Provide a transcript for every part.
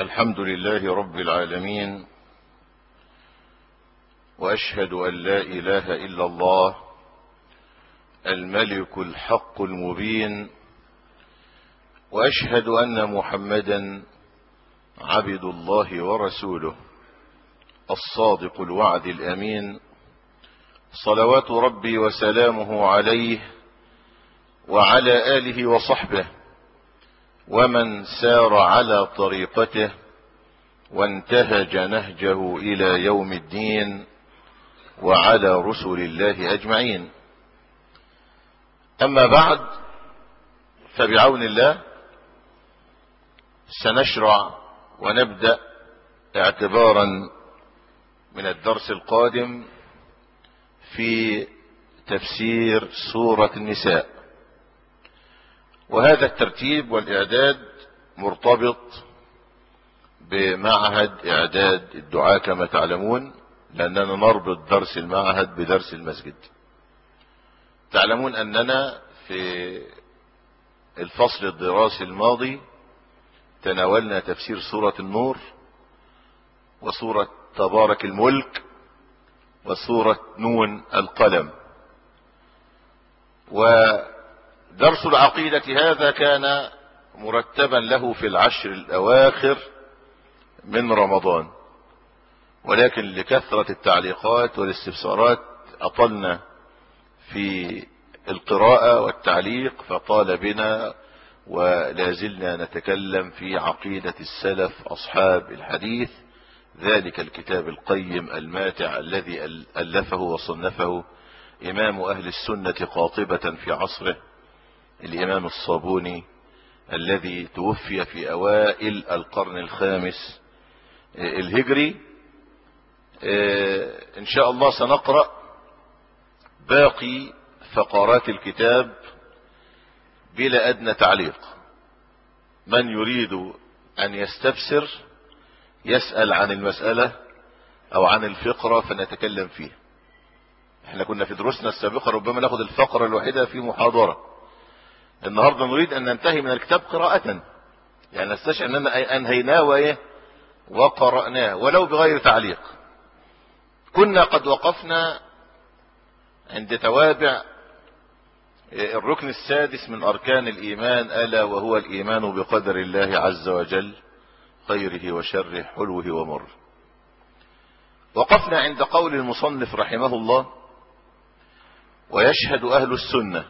الحمد لله رب العالمين واشهد ان لا اله الا الله الملك الحق المبين واشهد ان محمدا عبد الله ورسوله الصادق الوعد الامين صلوات ربي وسلامه عليه وعلى اله وصحبه ومن سار على طريقته وانتهج نهجه الى يوم الدين وعلى رسل الله اجمعين اما بعد فبعون الله سنشرع ونبدا اعتبارا من الدرس القادم في تفسير سوره النساء وهذا الترتيب والاعداد مرتبط بمعهد اعداد الدعاء كما تعلمون لاننا نربط درس المعهد بدرس المسجد تعلمون اننا في الفصل الدراسي الماضي تناولنا تفسير سورة النور وسورة تبارك الملك وسورة نون القلم ودرس العقيدة هذا كان مرتبا له في العشر الاواخر من رمضان ولكن لكثرة التعليقات والاستفسارات اطلنا في القراءة والتعليق فطال بنا ولا زلنا نتكلم في عقيدة السلف أصحاب الحديث ذلك الكتاب القيم الماتع الذي ألفه وصنفه إمام أهل السنة قاطبة في عصره الإمام الصابوني الذي توفي في أوائل القرن الخامس الهجري إن شاء الله سنقرأ باقي فقرات الكتاب بلا ادنى تعليق من يريد ان يستفسر يسأل عن المسألة او عن الفقرة فنتكلم فيه احنا كنا في دروسنا السابقة ربما ناخد الفقرة الواحدة في محاضرة النهاردة نريد ان ننتهي من الكتاب قراءة يعني نستشعر اننا انهيناه وايه وقرأناه ولو بغير تعليق كنا قد وقفنا عند توابع الركن السادس من أركان الإيمان ألا وهو الإيمان بقدر الله عز وجل خيره وشره حلوه ومر وقفنا عند قول المصنف رحمه الله ويشهد أهل السنة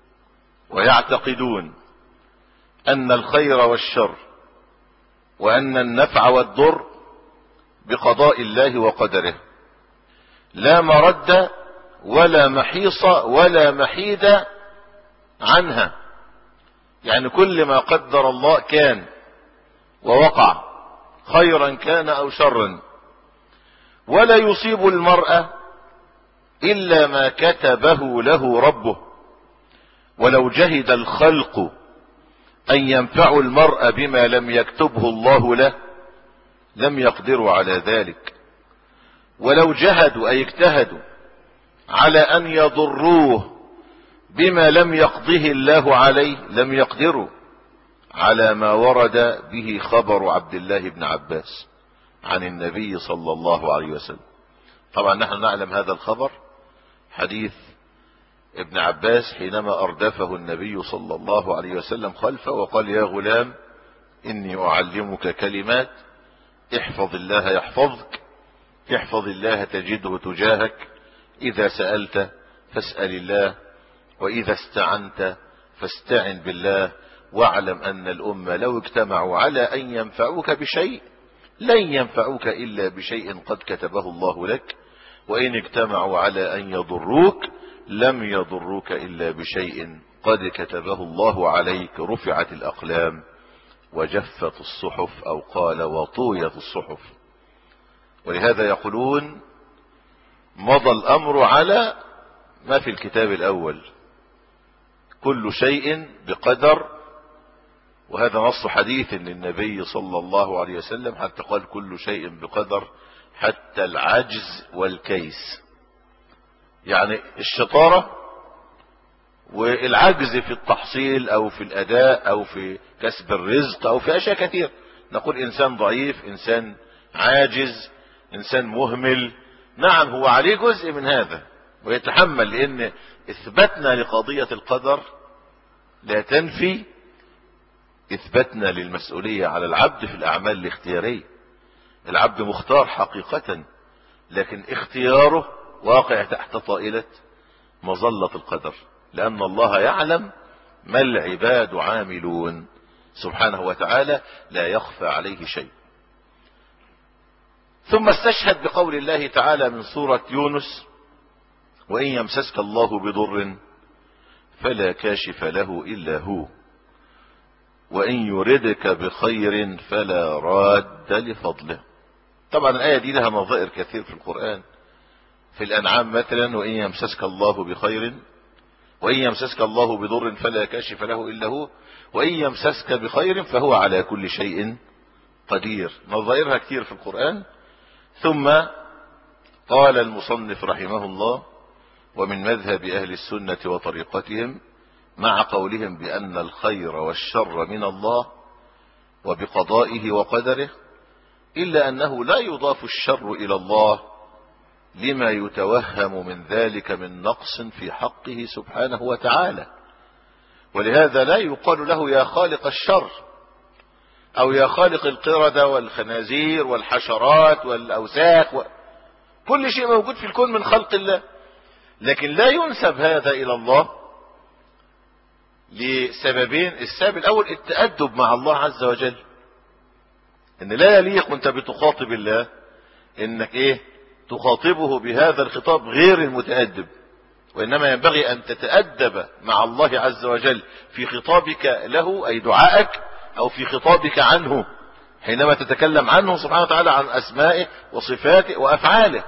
ويعتقدون أن الخير والشر وأن النفع والضر بقضاء الله وقدره لا مرد ولا محيص ولا محيد عنها يعني كل ما قدر الله كان ووقع خيرا كان او شرا ولا يصيب المرأة الا ما كتبه له ربه ولو جهد الخلق ان ينفعوا المرء بما لم يكتبه الله له لم يقدروا على ذلك ولو جهدوا اي اجتهدوا على ان يضروه بما لم يقضه الله عليه لم يقدروا على ما ورد به خبر عبد الله بن عباس عن النبي صلى الله عليه وسلم طبعا نحن نعلم هذا الخبر حديث ابن عباس حينما اردفه النبي صلى الله عليه وسلم خلفه وقال يا غلام اني اعلمك كلمات احفظ الله يحفظك احفظ الله تجده تجاهك اذا سألت فاسأل الله واذا استعنت فاستعن بالله واعلم ان الامة لو اجتمعوا على ان ينفعوك بشيء لن ينفعوك الا بشيء قد كتبه الله لك وان اجتمعوا على ان يضروك لم يضروك الا بشيء قد كتبه الله عليك رفعت الاقلام وجفت الصحف او قال وطويت الصحف ولهذا يقولون مضى الامر على ما في الكتاب الاول كل شيء بقدر وهذا نص حديث للنبي صلى الله عليه وسلم حتى قال كل شيء بقدر حتى العجز والكيس يعني الشطارة والعجز في التحصيل او في الاداء او في كسب الرزق او في اشياء كثير نقول انسان ضعيف انسان عاجز انسان مهمل نعم هو عليه جزء من هذا ويتحمل لان اثبتنا لقضية القدر لا تنفي اثبتنا للمسؤولية على العبد في الاعمال الاختيارية العبد مختار حقيقة لكن اختياره واقع تحت طائلة مظلة القدر لان الله يعلم ما العباد عاملون سبحانه وتعالى لا يخفى عليه شيء ثم استشهد بقول الله تعالى من سورة يونس وإن يمسسك الله بضر فلا كاشف له إلا هو وإن يردك بخير فلا راد لفضله طبعا الآية دي لها نظائر كثير في القرآن في الأنعام مثلا وإن يمسسك الله بخير وإن يمسسك الله بضر فلا كاشف له إلا هو وإن يمسسك بخير فهو على كل شيء قدير نظائرها كثير في القرآن ثم قال المصنف رحمه الله ومن مذهب أهل السنة وطريقتهم مع قولهم بأن الخير والشر من الله وبقضائه وقدره إلا أنه لا يضاف الشر إلى الله لما يتوهم من ذلك من نقص في حقه سبحانه وتعالى ولهذا لا يقال له يا خالق الشر او يا خالق القردة والخنازير والحشرات والاوساخ و... كل شيء موجود في الكون من خلق الله لكن لا ينسب هذا الى الله لسببين السبب الاول التأدب مع الله عز وجل ان لا يليق وانت بتخاطب الله انك ايه تخاطبه بهذا الخطاب غير المتأدب وإنما ينبغي أن تتأدب مع الله عز وجل في خطابك له أي دعائك أو في خطابك عنه حينما تتكلم عنه سبحانه وتعالى عن أسمائه وصفاته وأفعاله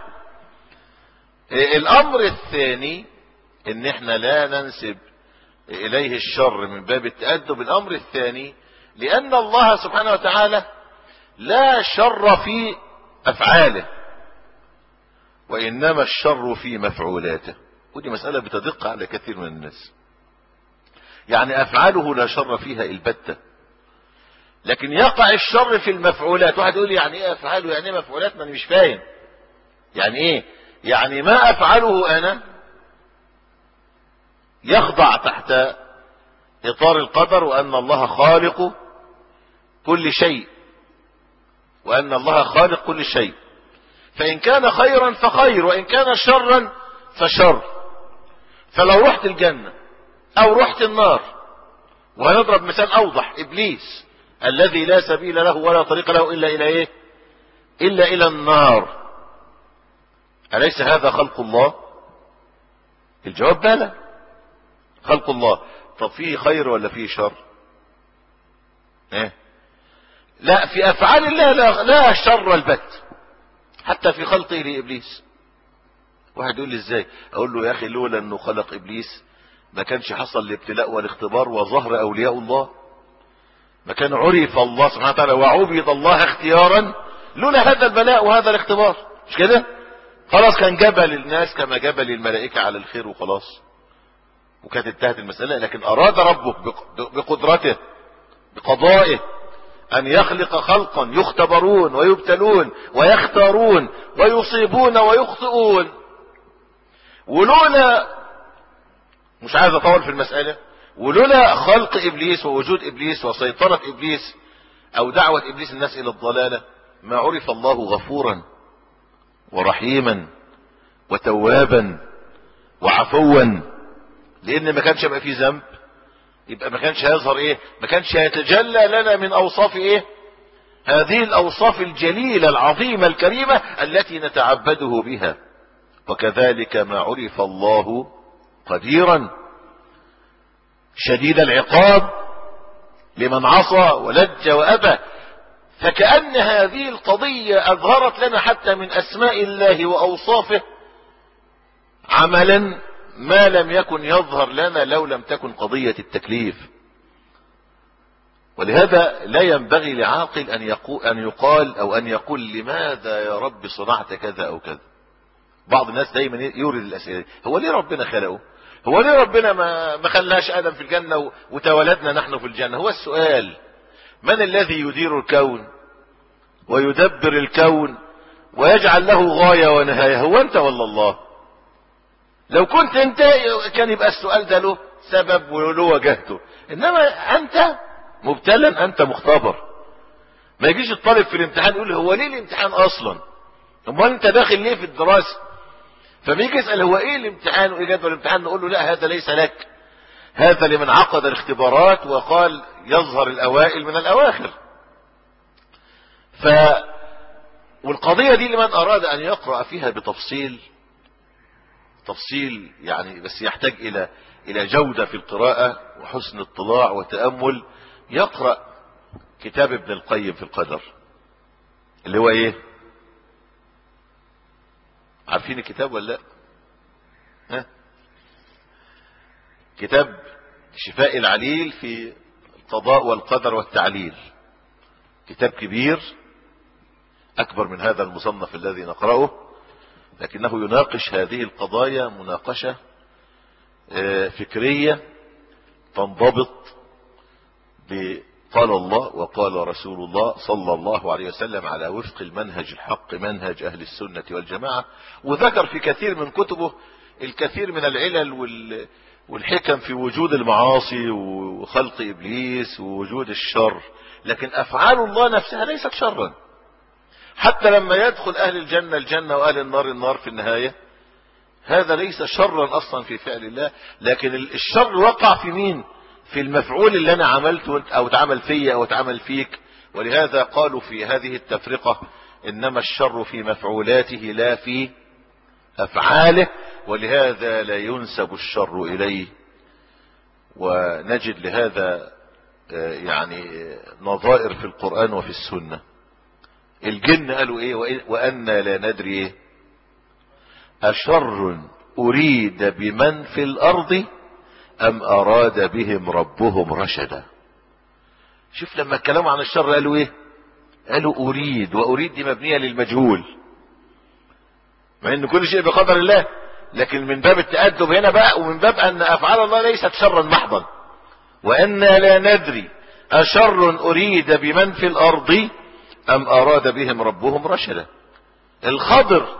الأمر الثاني إن إحنا لا ننسب إليه الشر من باب التأدب الأمر الثاني لأن الله سبحانه وتعالى لا شر في أفعاله وإنما الشر في مفعولاته ودي مسألة بتدق على كثير من الناس يعني أفعاله لا شر فيها البتة لكن يقع الشر في المفعولات واحد يقول لي يعني ايه افعاله يعني ايه مفعولات ما انا مش فاهم يعني ايه يعني ما افعله انا يخضع تحت اطار القدر وان الله خالق كل شيء وان الله خالق كل شيء فان كان خيرا فخير وان كان شرا فشر فلو رحت الجنة او رحت النار وهنضرب مثال اوضح ابليس الذي لا سبيل له ولا طريق له الا الى ايه الا الى النار اليس هذا خلق الله الجواب بلى خلق الله طب فيه خير ولا فيه شر ايه لا في افعال الله لا, لا شر البت حتى في خلقه لابليس واحد يقول لي ازاي اقول له يا اخي لولا انه خلق ابليس ما كانش حصل الابتلاء والاختبار وظهر اولياء الله ما كان عرف الله سبحانه وتعالى وعبد الله اختيارا لولا هذا البلاء وهذا الاختبار مش كده خلاص كان جبل الناس كما جبل الملائكة على الخير وخلاص وكانت انتهت المسألة لكن اراد ربه بقدرته بقضائه ان يخلق خلقا يختبرون ويبتلون ويختارون ويصيبون ويخطئون ولولا مش عايز اطول في المسألة ولولا خلق ابليس ووجود ابليس وسيطرة ابليس او دعوة ابليس الناس الى الضلالة ما عرف الله غفورا ورحيما وتوابا وعفوا لان ما كانش يبقى فيه ذنب يبقى ما كانش هيظهر ايه ما كانش هيتجلى لنا من اوصاف ايه هذه الاوصاف الجليلة العظيمة الكريمة التي نتعبده بها وكذلك ما عرف الله قديرا شديد العقاب لمن عصى ولج وأبى فكأن هذه القضية أظهرت لنا حتى من أسماء الله وأوصافه عملا ما لم يكن يظهر لنا لو لم تكن قضية التكليف ولهذا لا ينبغي لعاقل أن, يقول أن يقال أو أن يقول لماذا يا رب صنعت كذا أو كذا بعض الناس دايما يورد الأسئلة هو ليه ربنا خلقه هو ليه ربنا ما ما خلاش ادم في الجنه وتولدنا نحن في الجنه هو السؤال من الذي يدير الكون ويدبر الكون ويجعل له غاية ونهاية هو انت ولا الله لو كنت انت كان يبقى السؤال ده له سبب وله وجهته انما انت مبتلا انت مختبر ما يجيش الطالب في الامتحان يقول هو ليه الامتحان اصلا امال انت داخل ليه في الدراسة فما يجي يسأل هو ايه الامتحان وايه جدول الامتحان نقول له لا هذا ليس لك هذا لمن عقد الاختبارات وقال يظهر الاوائل من الاواخر ف والقضية دي لمن اراد ان يقرأ فيها بتفصيل تفصيل يعني بس يحتاج الى الى جودة في القراءة وحسن اطلاع وتأمل يقرأ كتاب ابن القيم في القدر اللي هو ايه عارفين الكتاب ولا لا ها كتاب شفاء العليل في القضاء والقدر والتعليل كتاب كبير اكبر من هذا المصنف الذي نقرأه لكنه يناقش هذه القضايا مناقشة فكرية تنضبط بقال الله وقال رسول الله صلى الله عليه وسلم على وفق المنهج الحق منهج أهل السنة والجماعة وذكر في كثير من كتبه الكثير من العلل والحكم في وجود المعاصي وخلق إبليس ووجود الشر لكن أفعال الله نفسها ليست شرا حتى لما يدخل أهل الجنة الجنة وأهل النار النار في النهاية هذا ليس شرا أصلا في فعل الله لكن الشر وقع في مين في المفعول اللي أنا عملته أو اتعمل فيا أو اتعمل فيك ولهذا قالوا في هذه التفرقة إنما الشر في مفعولاته لا في أفعاله ولهذا لا ينسب الشر إليه ونجد لهذا يعني نظائر في القرآن وفي السنة الجن قالوا ايه وأنا لا ندري ايه أشر أريد بمن في الأرض أم أراد بهم ربهم رشدا شوف لما اتكلموا عن الشر قالوا ايه قالوا أريد وأريد دي مبنية للمجهول مع ان كل شيء بقدر الله لكن من باب التأدب هنا بقى ومن باب أن أفعال الله ليست شرا محضا وأنا لا ندري أشر أريد بمن في الأرض أم أراد بهم ربهم رشدا الخضر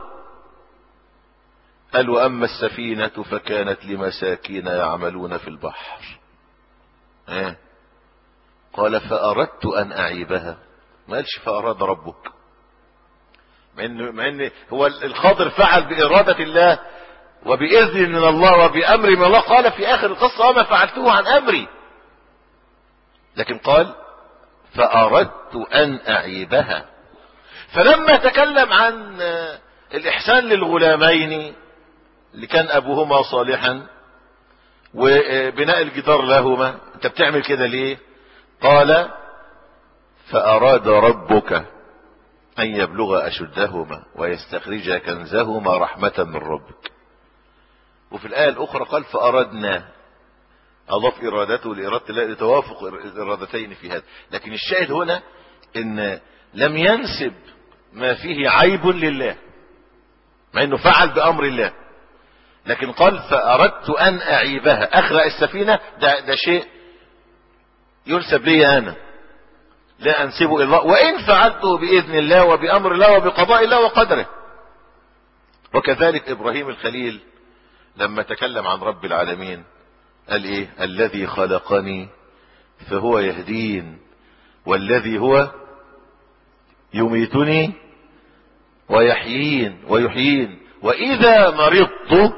قال وأما السفينة فكانت لمساكين يعملون في البحر اه قال فأردت أن أعيبها ما قالش فأراد ربك مع ان, مع إن هو الخضر فعل بإرادة الله وبإذن من الله وبأمر من الله قال في آخر القصة وما فعلته عن أمري لكن قال فأردت أن أعيبها فلما تكلم عن الإحسان للغلامين اللي كان أبوهما صالحا وبناء الجدار لهما أنت بتعمل كده ليه قال فأراد ربك أن يبلغ أشدهما ويستخرج كنزهما رحمة من ربك وفي الآية الأخرى قال فأردنا أضاف إرادته لإرادة الله لتوافق الإرادتين في هذا لكن الشاهد هنا إن لم ينسب ما فيه عيب لله مع إنه فعل بأمر الله لكن قال فأردت أن أعيبها أخرق السفينة ده, ده شيء ينسب لي أنا لا أنسبه إلى الله وإن فعلته بإذن الله وبأمر الله وبقضاء الله وقدره وكذلك إبراهيم الخليل لما تكلم عن رب العالمين قال ايه الذي خلقني فهو يهدين والذي هو يميتني ويحيين ويحيين واذا مرضت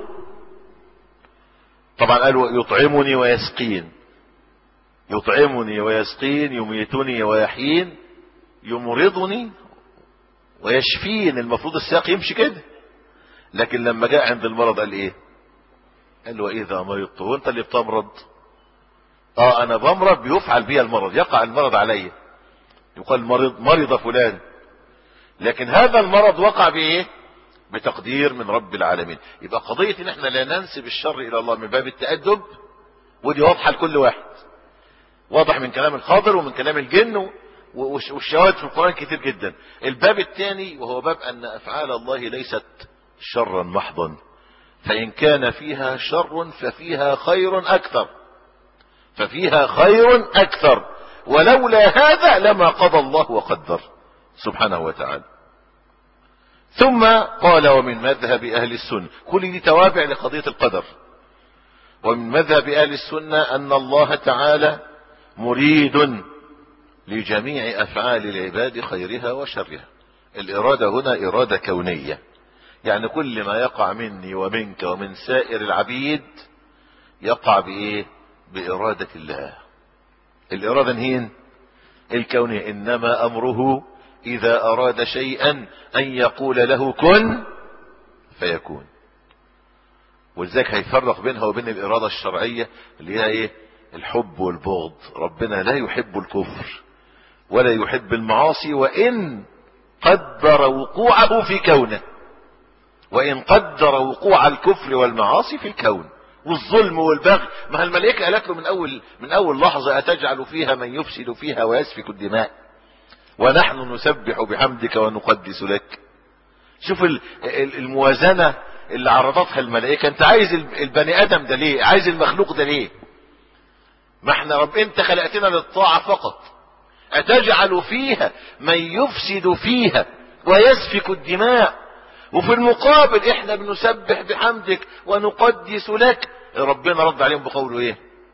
طبعا قال يطعمني ويسقين يطعمني ويسقين يميتني ويحيين يمرضني ويشفين المفروض السياق يمشي كده لكن لما جاء عند المرض قال ايه قال له واذا مرضت هو انت اللي بتمرض اه انا بمرض بيفعل بي المرض يقع المرض علي يقال مرض مرض فلان لكن هذا المرض وقع بايه بتقدير من رب العالمين يبقى قضية ان احنا لا ننسب الشر الى الله من باب التأدب ودي واضحة لكل واحد واضح من كلام الخاضر ومن كلام الجن والشواهد في القرآن كتير جدا الباب الثاني وهو باب ان افعال الله ليست شرا محضا فإن كان فيها شر ففيها خير أكثر ففيها خير أكثر ولولا هذا لما قضى الله وقدر سبحانه وتعالى ثم قال ومن مذهب اهل السنة كل دي توابع لقضية القدر ومن مذهب اهل السنة ان الله تعالى مريد لجميع افعال العباد خيرها وشرها الاراده هنا اراده كونيه يعني كل ما يقع مني ومنك ومن سائر العبيد يقع بايه باراده الله الاراده هين الكونيه انما امره اذا اراد شيئا ان يقول له كن فيكون ولذلك هيفرق بينها وبين الاراده الشرعيه اللي هي ايه الحب والبغض ربنا لا يحب الكفر ولا يحب المعاصي وان قدر وقوعه في كونه وان قدر وقوع الكفر والمعاصي في الكون والظلم والبغي ما الملائكه قالت له من اول من اول لحظه اتجعل فيها من يفسد فيها ويسفك الدماء ونحن نسبح بحمدك ونقدس لك شوف الموازنه اللي عرضتها الملائكه انت عايز البني ادم ده ليه عايز المخلوق ده ليه ما احنا رب انت خلقتنا للطاعه فقط اتجعل فيها من يفسد فيها ويسفك الدماء وفي المقابل احنا بنسبح بحمدك ونقدس لك ربنا رد عليهم بقوله ايه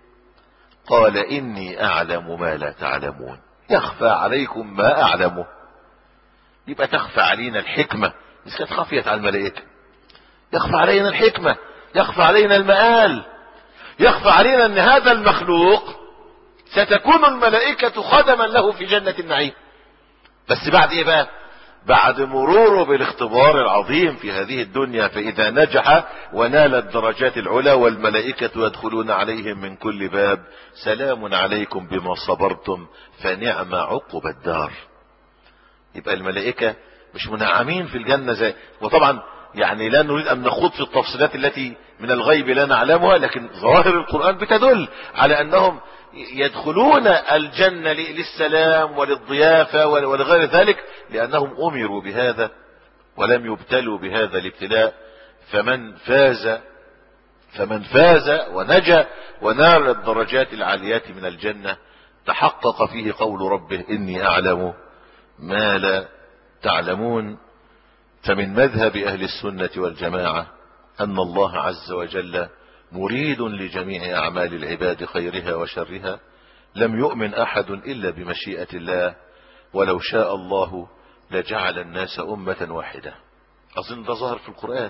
قال اني اعلم ما لا تعلمون يخفى عليكم ما اعلمه يبقى تخفى علينا الحكمة بس كانت خفيت على الملائكة يخفى علينا الحكمة يخفى علينا المآل يخفى علينا ان هذا المخلوق ستكون الملائكة خدما له في جنة النعيم بس بعد ايه بقى بعد مروره بالاختبار العظيم في هذه الدنيا فإذا نجح ونال الدرجات العلى والملائكة يدخلون عليهم من كل باب سلام عليكم بما صبرتم فنعم عقب الدار يبقى الملائكة مش منعمين في الجنة زي وطبعا يعني لا نريد أن نخوض في التفصيلات التي من الغيب لا نعلمها لكن ظواهر القرآن بتدل على أنهم يدخلون الجنة للسلام وللضيافة ولغير ذلك لأنهم أمروا بهذا ولم يبتلوا بهذا الابتلاء فمن فاز فمن فاز ونجا ونال الدرجات العاليات من الجنة تحقق فيه قول ربه إني أعلم ما لا تعلمون فمن مذهب أهل السنة والجماعة أن الله عز وجل مريد لجميع أعمال العباد خيرها وشرها لم يؤمن أحد إلا بمشيئة الله ولو شاء الله لجعل الناس أمة واحدة أظن ده ظهر في القرآن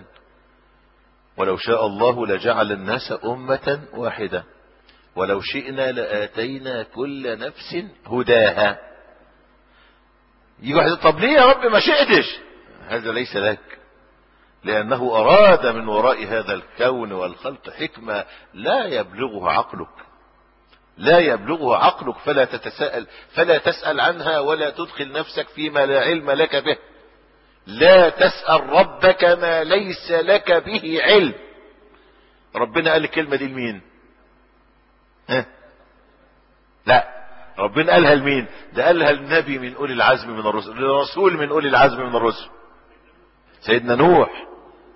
ولو شاء الله لجعل الناس أمة واحدة ولو شئنا لآتينا كل نفس هداها يجي واحد طب ليه يا رب ما شئتش هذا ليس لك لأنه أراد من وراء هذا الكون والخلق حكمة لا يبلغها عقلك لا يبلغها عقلك فلا تتساءل فلا تسأل عنها ولا تدخل نفسك فيما لا علم لك به لا تسأل ربك ما ليس لك به علم ربنا قال الكلمة دي لمين ها لا ربنا قالها لمين ده قالها النبي من أولي العزم من الرسل لرسول من أولي العزم من الرسل سيدنا نوح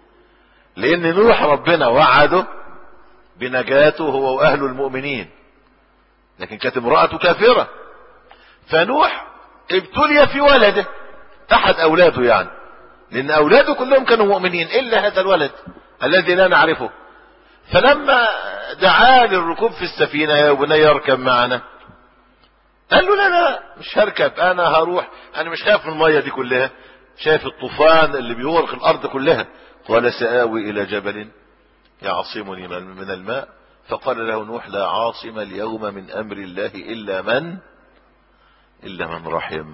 لان نوح ربنا وعده بنجاته هو واهل المؤمنين لكن كانت امرأته كافرة فنوح ابتلي في ولده احد اولاده يعني لان اولاده كلهم كانوا مؤمنين الا هذا الولد الذي لا نعرفه فلما دعا للركوب في السفينة يا بني اركب معنا قال له لا لا مش هركب انا هروح انا مش خايف من المية دي كلها شايف الطوفان اللي بيغرق الارض كلها قال سآوي الى جبل يعصمني من الماء فقال له نوح لا عاصم اليوم من امر الله الا من الا من رحم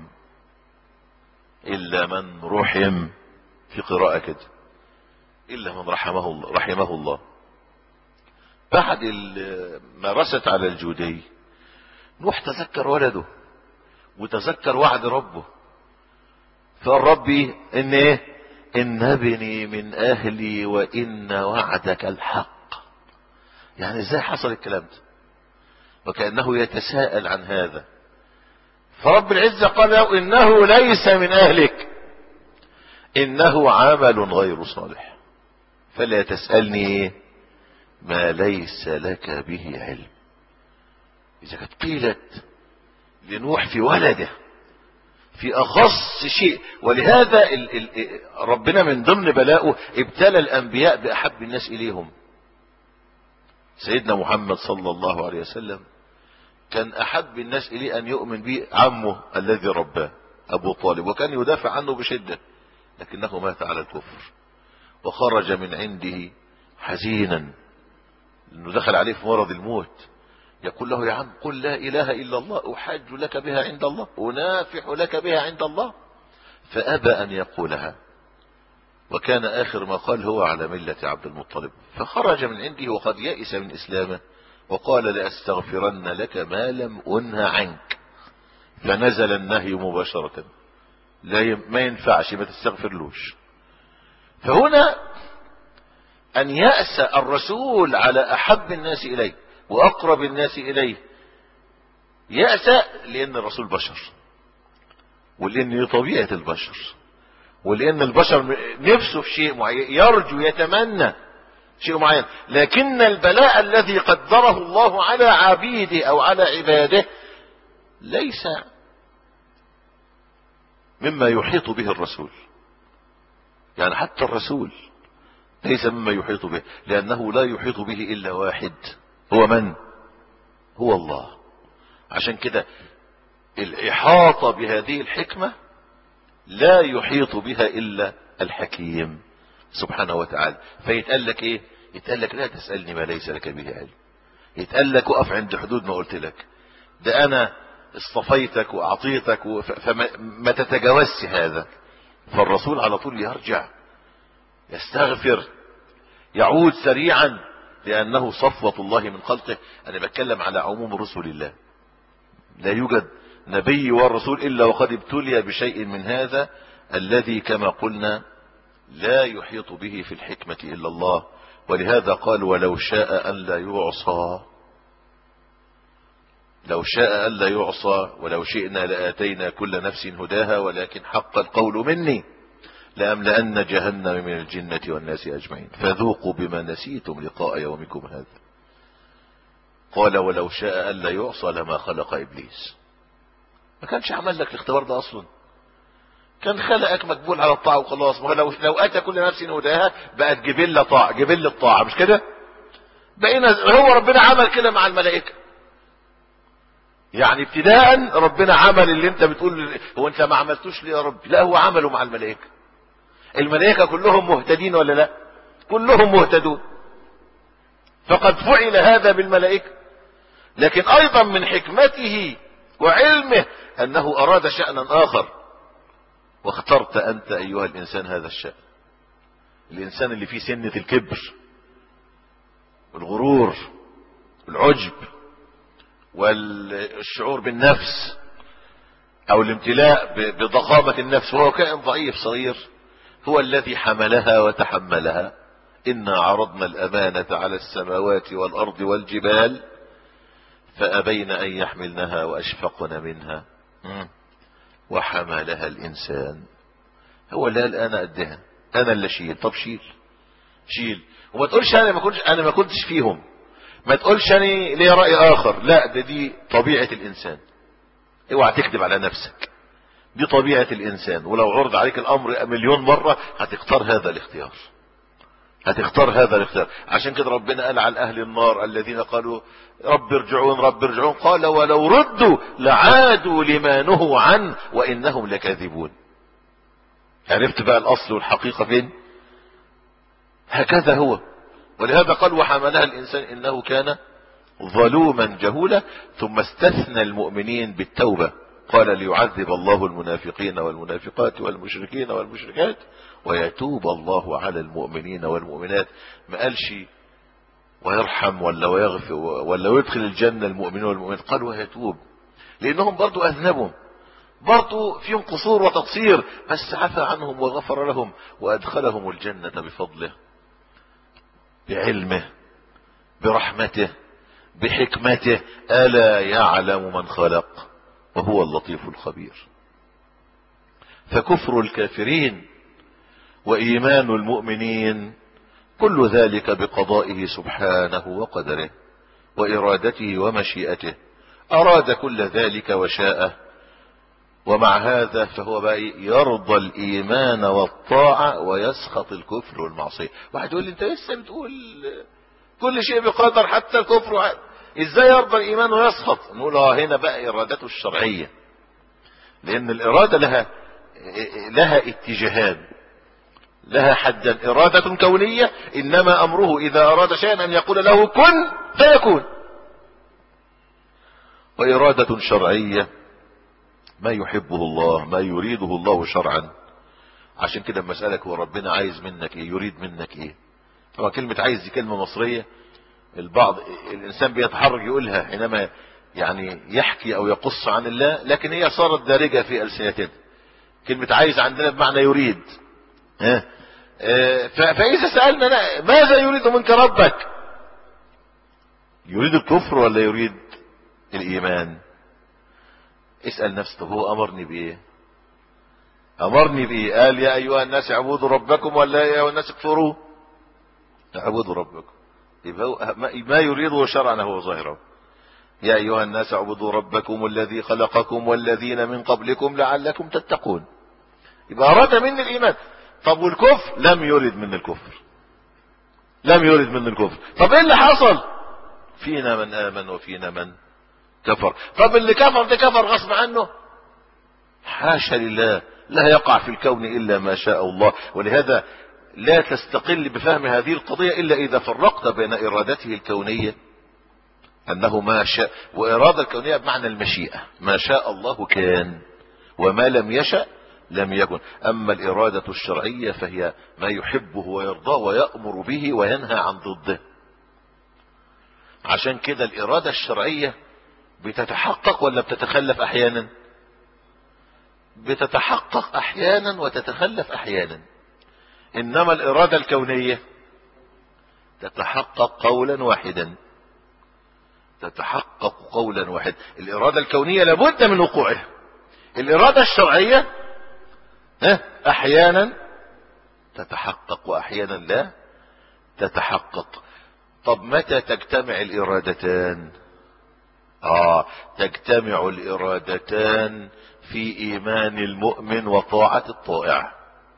الا من رحم في قراءة كده الا من رحمه الله رحمه الله بعد ما رست على الجودي نوح تذكر ولده وتذكر وعد ربه فقال ربي ان ايه ان ابني من اهلي وان وعدك الحق يعني ازاي حصل الكلام ده وكأنه يتساءل عن هذا فرب العزة قال له انه ليس من اهلك انه عمل غير صالح فلا تسألني ما ليس لك به علم اذا كانت قيلت لنوح في ولده في اخص شيء ولهذا ال ال ربنا من ضمن بلاؤه ابتلى الانبياء باحب الناس اليهم سيدنا محمد صلى الله عليه وسلم كان احب الناس اليه ان يؤمن به عمه الذي رباه ابو طالب وكان يدافع عنه بشدة لكنه مات على الكفر وخرج من عنده حزينا انه دخل عليه في مرض الموت يقول له يا عم قل لا اله الا الله احاج لك بها عند الله انافح لك بها عند الله فابى ان يقولها وكان اخر ما قال هو على ملة عبد المطلب فخرج من عنده وقد يئس من اسلامه وقال لاستغفرن لك ما لم انه عنك فنزل النهي مباشرة لا ما ينفعش ما تستغفرلوش فهنا ان يأس الرسول على احب الناس اليه واقرب الناس اليه يأس لان الرسول بشر ولان طبيعة البشر ولان البشر نفسه في شيء معين يرجو يتمنى شيء معين لكن البلاء الذي قدره الله على عبيده او على عباده ليس مما يحيط به الرسول يعني حتى الرسول ليس مما يحيط به لانه لا يحيط به الا واحد هو من هو الله عشان كده الاحاطة بهذه الحكمة لا يحيط بها الا الحكيم سبحانه وتعالى فيتقال لك ايه يتقال لك لا تسألني ما ليس لك به علم يتقال لك وقف عند حدود ما قلت لك ده انا اصطفيتك واعطيتك فما تتجاوزش هذا فالرسول على طول يرجع يستغفر يعود سريعا لانه صفوة الله من خلقه انا بتكلم على عموم رسل الله لا يوجد نبي والرسول الا وقد ابتلي بشيء من هذا الذي كما قلنا لا يحيط به في الحكمة الا الله ولهذا قال ولو شاء ان لا يعصى لو شاء ألا يعصى ولو شئنا لآتينا كل نفس هداها ولكن حق القول مني لأملأن جهنم من الجنة والناس أجمعين فذوقوا بما نسيتم لقاء يومكم هذا قال ولو شاء ألا يعصى لما خلق إبليس ما كانش عمل لك الاختبار ده أصلا كان خلقك مقبول على الطاعة وخلاص ما لو لو أتى كل نفس هداها بقت جبلة طاعة جبلة طاعة مش كده بقينا هو ربنا عمل كده مع الملائكة يعني ابتداء ربنا عمل اللي انت بتقول هو انت ما عملتوش ليه يا رب لا هو عمله مع الملائكة الملائكة كلهم مهتدين ولا لا كلهم مهتدون فقد فعل هذا بالملائكة لكن ايضا من حكمته وعلمه انه اراد شأنا اخر واخترت انت ايها الانسان هذا الشأن الانسان اللي فيه سنة الكبر والغرور والعجب والشعور بالنفس او الامتلاء بضخامة النفس وهو كائن ضعيف صغير هو الذي حملها وتحملها انا عرضنا الامانة على السماوات والارض والجبال فابين ان يحملنها واشفقن منها وحملها الانسان هو اللي قال انا قدها انا اللي شيل طب شيل شيل وما تقولش انا ما كنتش انا ما كنتش فيهم ما تقولش انا ليه رأي اخر لا ده دي طبيعة الانسان اوعى تكذب على نفسك دي طبيعة الانسان ولو عرض عليك الامر مليون مرة هتختار هذا الاختيار هتختار هذا الاختيار عشان كده ربنا قال على اهل النار الذين قالوا رب ارجعون رب ارجعون قال ولو ردوا لعادوا لما نهوا عنه وانهم لكاذبون عرفت بقى الاصل والحقيقة فين هكذا هو ولهذا قال وحملها الإنسان إنه كان ظلوما جهولا ثم استثنى المؤمنين بالتوبة قال ليعذب الله المنافقين والمنافقات والمشركين والمشركات ويتوب الله على المؤمنين والمؤمنات ما قالش ويرحم ولا ويغفر ولا ويدخل الجنة المؤمنين والمؤمنات قال ويتوب لأنهم برضو أذنبوا برضو فيهم قصور وتقصير بس عفى عنهم وغفر لهم وأدخلهم الجنة بفضله بعلمه برحمته بحكمته ألا يعلم من خلق وهو اللطيف الخبير فكفر الكافرين وإيمان المؤمنين كل ذلك بقضائه سبحانه وقدره وإرادته ومشيئته اراد كل ذلك وشاءه ومع هذا فهو بقى يرضى الايمان والطاعة ويسخط الكفر والمعصية واحد يقول لي انت لسه بتقول كل شيء بقدر حتى الكفر وحد. ازاي يرضى الايمان ويسخط نقول اه هنا بقى ارادته الشرعية لان الارادة لها لها اتجاهان لها حدا ارادة كونية انما امره اذا اراد شيئا ان يقول له كن فيكون وارادة شرعية ما يحبه الله ما يريده الله شرعا عشان كده لما اسالك هو ربنا عايز منك ايه يريد منك ايه طبعا كلمة عايز دي كلمة مصرية البعض الانسان بيتحرج يقولها حينما يعني يحكي او يقص عن الله لكن هي صارت دارجة في السنتنا كلمة عايز عندنا بمعنى يريد ها فاذا سألنا ماذا يريد منك ربك يريد الكفر ولا يريد الايمان اسأل نفسك هو امرني بايه امرني بايه قال يا ايها الناس اعبدوا ربكم ولا يا ايها الناس اكفروا اعبدوا ربكم يبقى ما يريده شرعا هو ظاهره يا ايها الناس اعبدوا ربكم الذي خلقكم والذين من قبلكم لعلكم تتقون يبقى اراد مني الايمان طب والكفر لم يرد من الكفر لم يرد من الكفر طب ايه اللي حصل فينا من امن وفينا من كفر طب اللي كفر ده كفر غصب عنه حاشا لله لا يقع في الكون الا ما شاء الله ولهذا لا تستقل بفهم هذه القضية الا اذا فرقت بين ارادته الكونية انه ما شاء وارادة الكونية بمعنى المشيئة ما شاء الله كان وما لم يشأ لم يكن اما الارادة الشرعية فهي ما يحبه ويرضاه ويأمر به وينهى عن ضده عشان كده الارادة الشرعية بتتحقق ولا بتتخلف احيانا بتتحقق احيانا وتتخلف احيانا انما الارادة الكونية تتحقق قولا واحدا تتحقق قولا واحدا الارادة الكونية لابد من وقوعها الارادة الشرعية احيانا تتحقق واحيانا لا تتحقق طب متى تجتمع الارادتان اه تجتمع الارادتان في ايمان المؤمن وطاعة الطائع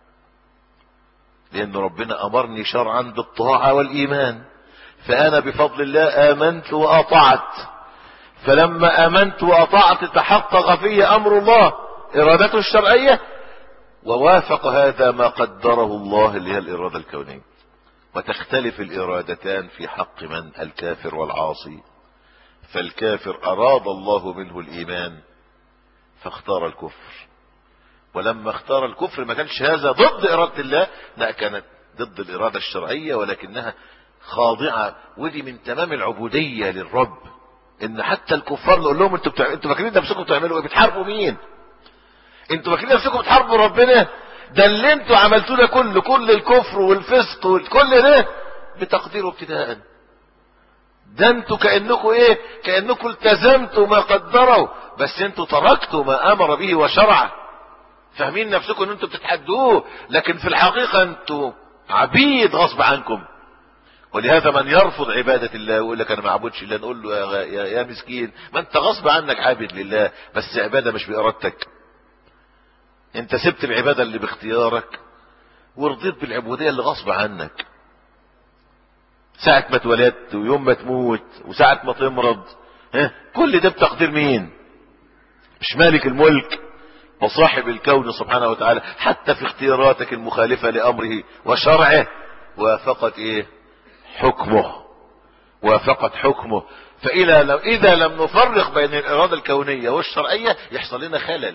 لان ربنا امرني شرعا بالطاعة والايمان فانا بفضل الله امنت واطعت فلما امنت واطعت تحقق في امر الله ارادته الشرعية ووافق هذا ما قدره الله اللي هي الارادة الكونية وتختلف الارادتان في حق من الكافر والعاصي فالكافر اراد الله منه الايمان فاختار الكفر ولما اختار الكفر ما كانش هذا ضد ارادة الله لا كانت ضد الارادة الشرعية ولكنها خاضعة ودي من تمام العبودية للرب ان حتى الكفار نقول لهم انتوا بتع... انتوا فاكرين نفسكم بتعملوا ايه بتحاربوا مين انتوا فاكرين نفسكم بتحاربوا ربنا ده اللي انتوا عملتوه ده كله كل الكفر والفسق وكل ده بتقديره ابتداء ده انتوا كانكم ايه كانكم التزمتوا ما قدروا بس انتوا تركتوا ما امر به وشرعه فاهمين نفسكم ان انتوا بتتحدوه لكن في الحقيقه انتوا عبيد غصب عنكم ولهذا من يرفض عبادة الله ويقول لك انا ما اعبدش الله نقول له يا, يا, يا مسكين ما انت غصب عنك عابد لله بس عبادة مش بارادتك انت سبت العبادة اللي باختيارك ورضيت بالعبودية اللي غصب عنك ساعة ما اتولدت ويوم ما تموت وساعة ما تمرض ها كل ده بتقدير مين مش مالك الملك وصاحب الكون سبحانه وتعالى حتى في اختياراتك المخالفة لأمره وشرعه وافقت ايه حكمه وافقت حكمه فإذا لو إذا لم نفرق بين الإرادة الكونية والشرعية يحصل لنا خلل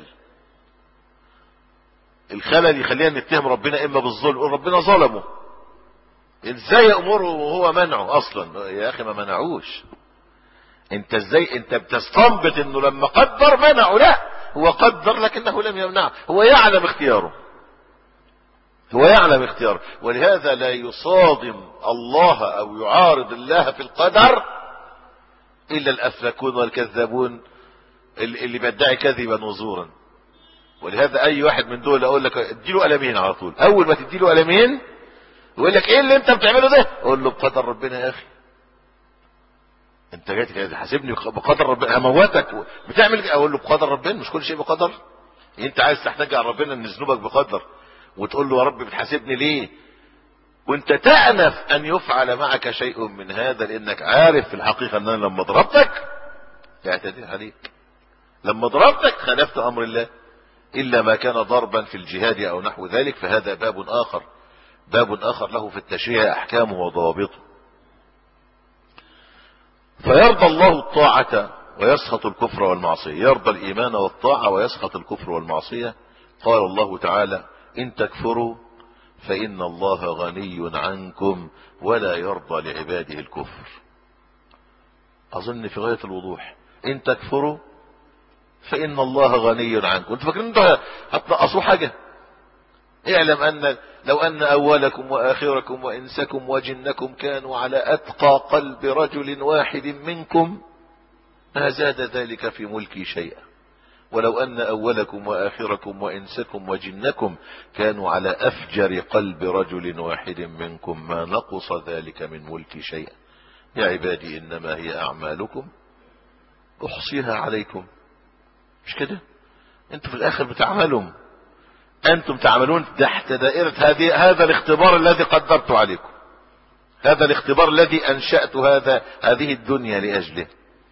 الخلل يخلينا نتهم ربنا إما بالظلم ربنا ظلمه ازاي يأمره وهو منعه أصلا يا أخي ما منعوش انت ازاي انت بتستنبط انه لما قدر منعه لا هو قدر لكنه لم يمنعه هو يعلم اختياره هو يعلم اختياره ولهذا لا يصادم الله او يعارض الله في القدر الا الافلكون والكذابون اللي بيدعي كذبا وزورا ولهذا اي واحد من دول اقول لك اديله قلمين على طول اول ما تديله قلمين يقول لك ايه اللي انت بتعمله ده اقول له بقدر ربنا يا اخي انت جاي كده حاسبني بقدر ربنا هموتك بتعمل كده اقول له بقدر ربنا مش كل شيء بقدر انت عايز تحتاج على ربنا ان ذنوبك بقدر وتقول له يا رب بتحاسبني ليه وانت تأنف ان يفعل معك شيء من هذا لانك عارف في الحقيقة ان انا لما ضربتك يعتدي عليك لما ضربتك خالفت امر الله الا ما كان ضربا في الجهاد او نحو ذلك فهذا باب اخر باب اخر له في التشريع احكامه وضوابطه فيرضى الله الطاعة ويسخط الكفر والمعصية يرضى الايمان والطاعة ويسخط الكفر والمعصية قال الله تعالى ان تكفروا فان الله غني عنكم ولا يرضى لعباده الكفر اظن في غاية الوضوح ان تكفروا فان الله غني عنكم انتوا فاكرين انتوا هتنقصوا حاجة اعلم ان لو ان اولكم واخركم وانسكم وجنكم كانوا على اتقى قلب رجل واحد منكم ما زاد ذلك في ملكي شيئا ولو ان اولكم واخركم وانسكم وجنكم كانوا على افجر قلب رجل واحد منكم ما نقص ذلك من ملكي شيئا يا عبادي انما هي اعمالكم احصيها عليكم مش كده انتوا في الاخر بتعملوا انتم تعملون تحت دائرة هذه هذا الاختبار الذي قدرت عليكم هذا الاختبار الذي انشأت هذا هذه الدنيا لاجله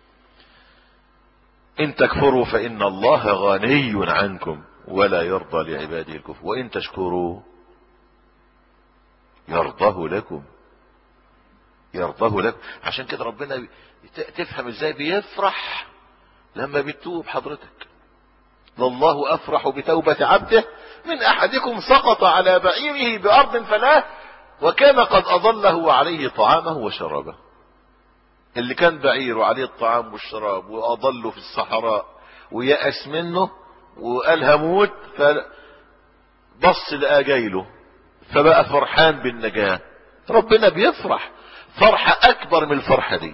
ان تكفروا فان الله غني عنكم ولا يرضى لعباده الكفر وان تشكروا يرضاه لكم يرضاه لكم عشان كده ربنا تفهم ازاي بيفرح لما بتتوب حضرتك لله افرح بتوبة عبده من احدكم سقط على بعيره بارض فلاه وكان قد اضله وعليه طعامه وشرابه اللي كان بعير وعليه الطعام والشراب واضله في الصحراء ويأس منه وقال هموت فبص لقى جايله فبقى فرحان بالنجاة ربنا بيفرح فرحة اكبر من الفرحة دي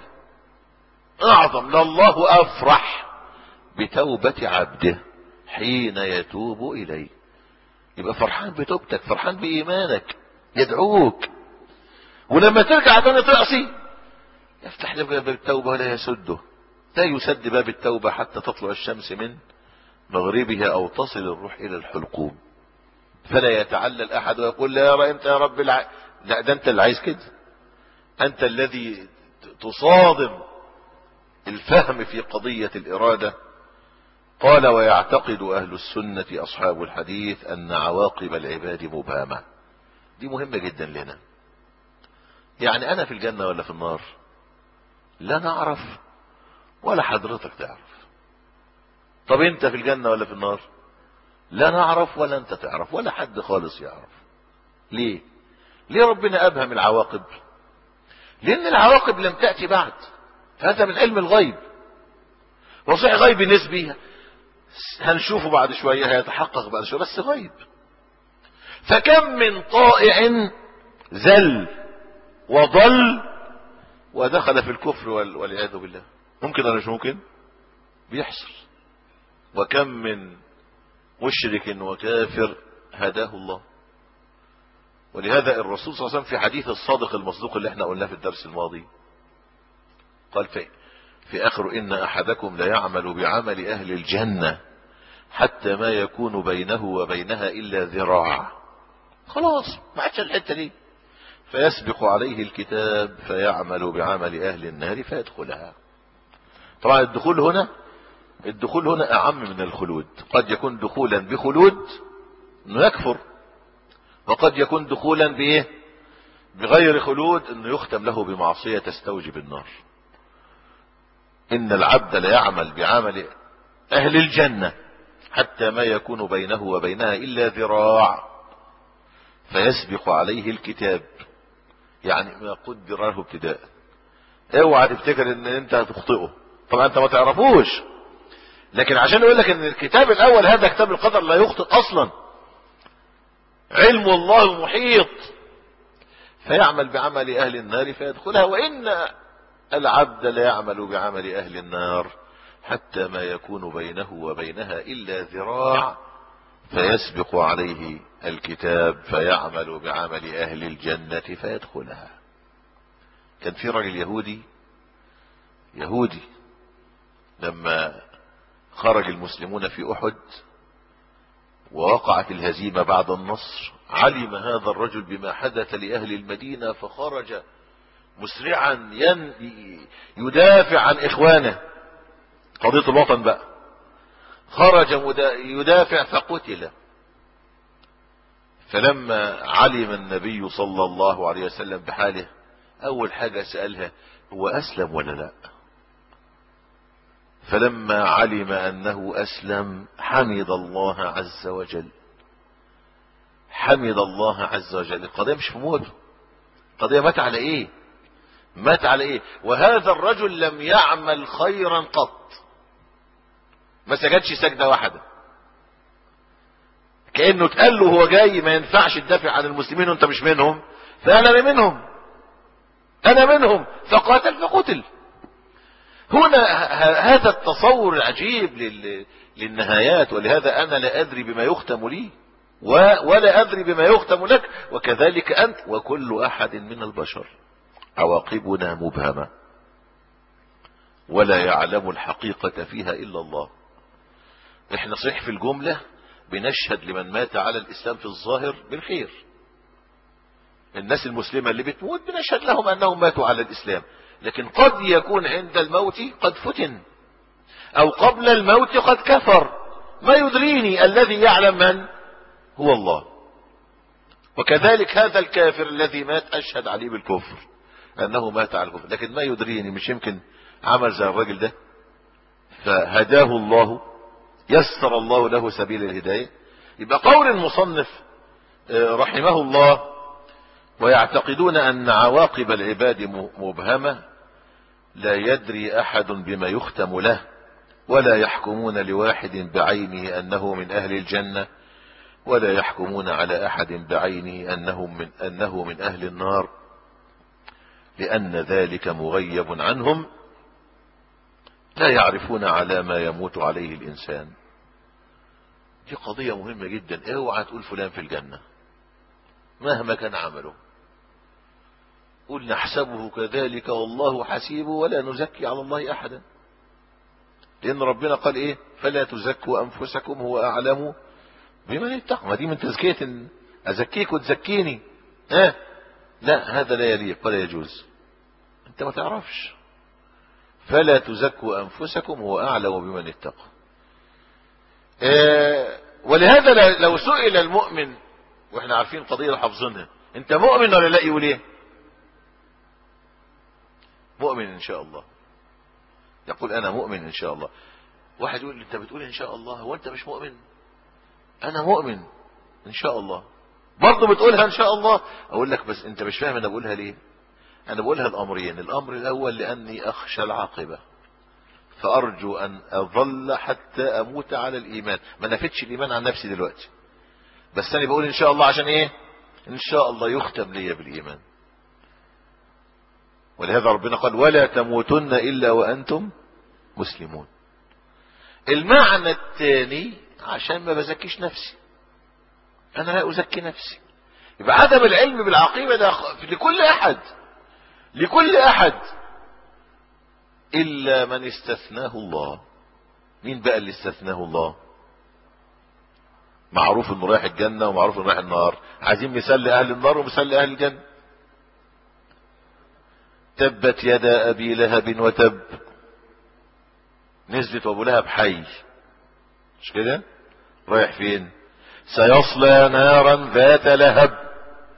اعظم لله افرح بتوبة عبده حين يتوب اليه يبقى فرحان بتوبتك فرحان بايمانك يدعوك ولما ترجع تاني تعصي يفتح لك باب التوبة ولا يسده لا يسد باب التوبة حتى تطلع الشمس من مغربها او تصل الروح الى الحلقوم فلا يتعلل احد ويقول لا يرى انت يا رب الع... لا ده انت اللي عايز كده انت الذي تصادم الفهم في قضية الارادة قال ويعتقد اهل السنة اصحاب الحديث ان عواقب العباد مبهمة دي مهمة جدا لنا يعني انا في الجنة ولا في النار لا نعرف ولا حضرتك تعرف طب انت في الجنة ولا في النار لا نعرف ولا انت تعرف ولا حد خالص يعرف ليه ليه ربنا ابهم العواقب لان العواقب لم تأتي بعد هذا من علم الغيب وصحيح غيب نسبي هنشوفه بعد شوية هيتحقق بعد شوية بس غيب فكم من طائع زل وضل ودخل في الكفر والعياذ بالله ممكن ولا مش ممكن بيحصل وكم من مشرك وكافر هداه الله ولهذا الرسول صلى الله عليه وسلم في حديث الصادق المصدوق اللي احنا قلناه في الدرس الماضي قال في, في اخر ان احدكم لا يعمل بعمل اهل الجنة حتى ما يكون بينه وبينها الا ذراع خلاص ما عادش الحتة دي فيسبق عليه الكتاب فيعمل بعمل اهل النار فيدخلها طبعا الدخول هنا الدخول هنا اعم من الخلود قد يكون دخولا بخلود انه يكفر وقد يكون دخولا بايه بغير خلود انه يختم له بمعصية تستوجب النار ان العبد ليعمل بعمل اهل الجنة حتى ما يكون بينه وبينها الا ذراع فيسبق عليه الكتاب يعني ما قدر له ابتداء اوعى تفتكر ان انت هتخطئه طبعا انت ما تعرفوش لكن عشان اقول لك ان الكتاب الاول هذا كتاب القدر لا يخطئ اصلا علم الله محيط فيعمل بعمل اهل النار فيدخلها وان العبد لا يعمل بعمل اهل النار حتى ما يكون بينه وبينها الا ذراع فيسبق عليه الكتاب فيعمل بعمل اهل الجنة فيدخلها كان في راجل يهودي يهودي لما خرج المسلمون في احد ووقعت الهزيمة بعد النصر علم هذا الرجل بما حدث لأهل المدينة فخرج مسرعا ين يدافع عن إخوانه قضية الوطن بقى خرج يدافع فقتل فلما علم النبي صلى الله عليه وسلم بحاله أول حاجة سألها هو أسلم ولا لا فلما علم أنه أسلم حمد الله عز وجل حمد الله عز وجل القضية مش في موته القضية مات على ايه مات على ايه وهذا الرجل لم يعمل خيرا قط ما سجدش سجدة واحدة كأنه اتقال له هو جاي ما ينفعش تدافع عن المسلمين وانت مش منهم فانا منهم انا منهم فقاتل فقتل هنا هذا التصور العجيب للنهايات ولهذا انا لا ادري بما يختم لي ولا ادري بما يختم لك وكذلك انت وكل احد من البشر عواقبنا مبهمة ولا يعلم الحقيقة فيها الا الله احنا صحيح في الجملة بنشهد لمن مات على الاسلام في الظاهر بالخير الناس المسلمة اللي بتموت بنشهد لهم انهم ماتوا على الاسلام لكن قد يكون عند الموت قد فتن او قبل الموت قد كفر ما يدريني الذي يعلم من هو الله وكذلك هذا الكافر الذي مات اشهد عليه بالكفر انه مات على الكفر لكن ما يدريني مش يمكن عمل زي الراجل ده فهداه الله يسر الله له سبيل الهداية يبقى قول المصنف رحمه الله ويعتقدون ان عواقب العباد مبهمة لا يدري احد بما يختم له ولا يحكمون لواحد بعينه انه من اهل الجنة ولا يحكمون على احد بعينه انه من, أنه من اهل النار لان ذلك مغيب عنهم لا يعرفون على ما يموت عليه الانسان دي قضية مهمة جدا اوعى تقول فلان في الجنة مهما كان عمله قل نحسبه كذلك والله حسيبه ولا نزكي على الله احدا لان ربنا قال ايه فلا تزكوا انفسكم هو اعلم بمن اتقى ما دي من تزكية ازكيك وتزكيني ها لا هذا لا يليق ولا يجوز انت ما تعرفش فلا تزكوا انفسكم هو اعلم بمن اتقى اه ولهذا لو سئل المؤمن واحنا عارفين قضية حافظينها انت مؤمن ولا لا يقول ايه مؤمن ان شاء الله يقول انا مؤمن ان شاء الله واحد يقول انت بتقول ان شاء الله هو انت مش مؤمن انا مؤمن ان شاء الله برضه بتقولها ان شاء الله اقول لك بس انت مش فاهم انا بقولها ليه انا بقولها الامرين الامر الاول لاني اخشى العاقبة فارجو ان اظل حتى اموت على الايمان ما نفتش الايمان عن نفسي دلوقتي بس انا بقول ان شاء الله عشان ايه ان شاء الله يختم لي بالايمان ولهذا ربنا قال ولا تموتن الا وانتم مسلمون المعنى الثاني عشان ما بزكيش نفسي انا لا ازكي نفسي يبقى عدم العلم بالعقيدة ده لكل احد لكل احد الا من استثناه الله مين بقى اللي استثناه الله معروف انه رايح الجنة ومعروف انه رايح النار عايزين مثال لاهل النار ومثال لاهل الجنة تبت يدا ابي لهب وتب نزلت ابو لهب حي مش كده رايح فين سيصلى نارا ذات لهب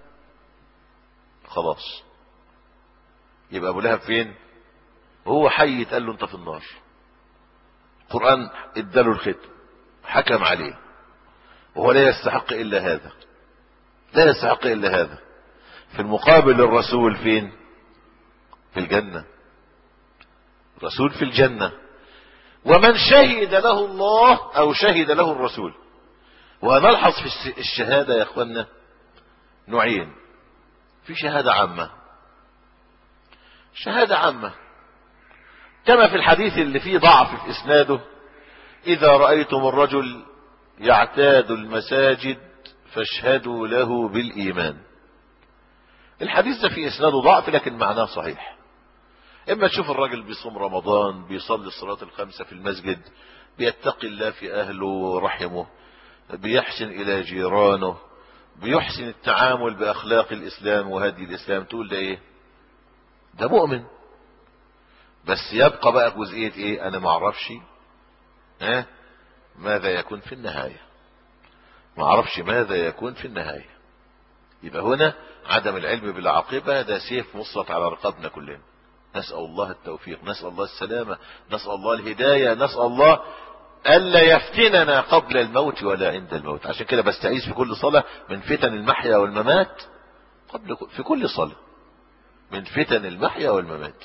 خلاص يبقى ابو لهب فين وهو حي اتقال له انت في النار القرآن اداله الختم حكم عليه وهو لا يستحق الا هذا لا يستحق الا هذا في المقابل الرسول فين في الجنة رسول في الجنة ومن شهد له الله او شهد له الرسول ونلحظ في الشهادة يا اخوانا نوعين في شهادة عامة شهادة عامة كما في الحديث اللي فيه ضعف في اسناده اذا رأيتم الرجل يعتاد المساجد فاشهدوا له بالايمان الحديث ده فيه اسناده ضعف لكن معناه صحيح اما تشوف الراجل بيصوم رمضان بيصلي الصلاة الخمسة في المسجد بيتقي الله في اهله ورحمه بيحسن الى جيرانه بيحسن التعامل باخلاق الاسلام وهدي الاسلام تقول ده ايه ده مؤمن بس يبقى بقى جزئية ايه انا ما اعرفش ها ماذا يكون في النهاية ما اعرفش ماذا يكون في النهاية يبقى هنا عدم العلم بالعاقبة ده سيف مسلط على رقابنا كلنا نسأل الله التوفيق نسأل الله السلامة نسأل الله الهداية نسأل الله ألا يفتننا قبل الموت ولا عند الموت عشان كده بستعيذ في كل صلاة من فتن المحيا والممات قبل في كل صلاة من فتن المحيا والممات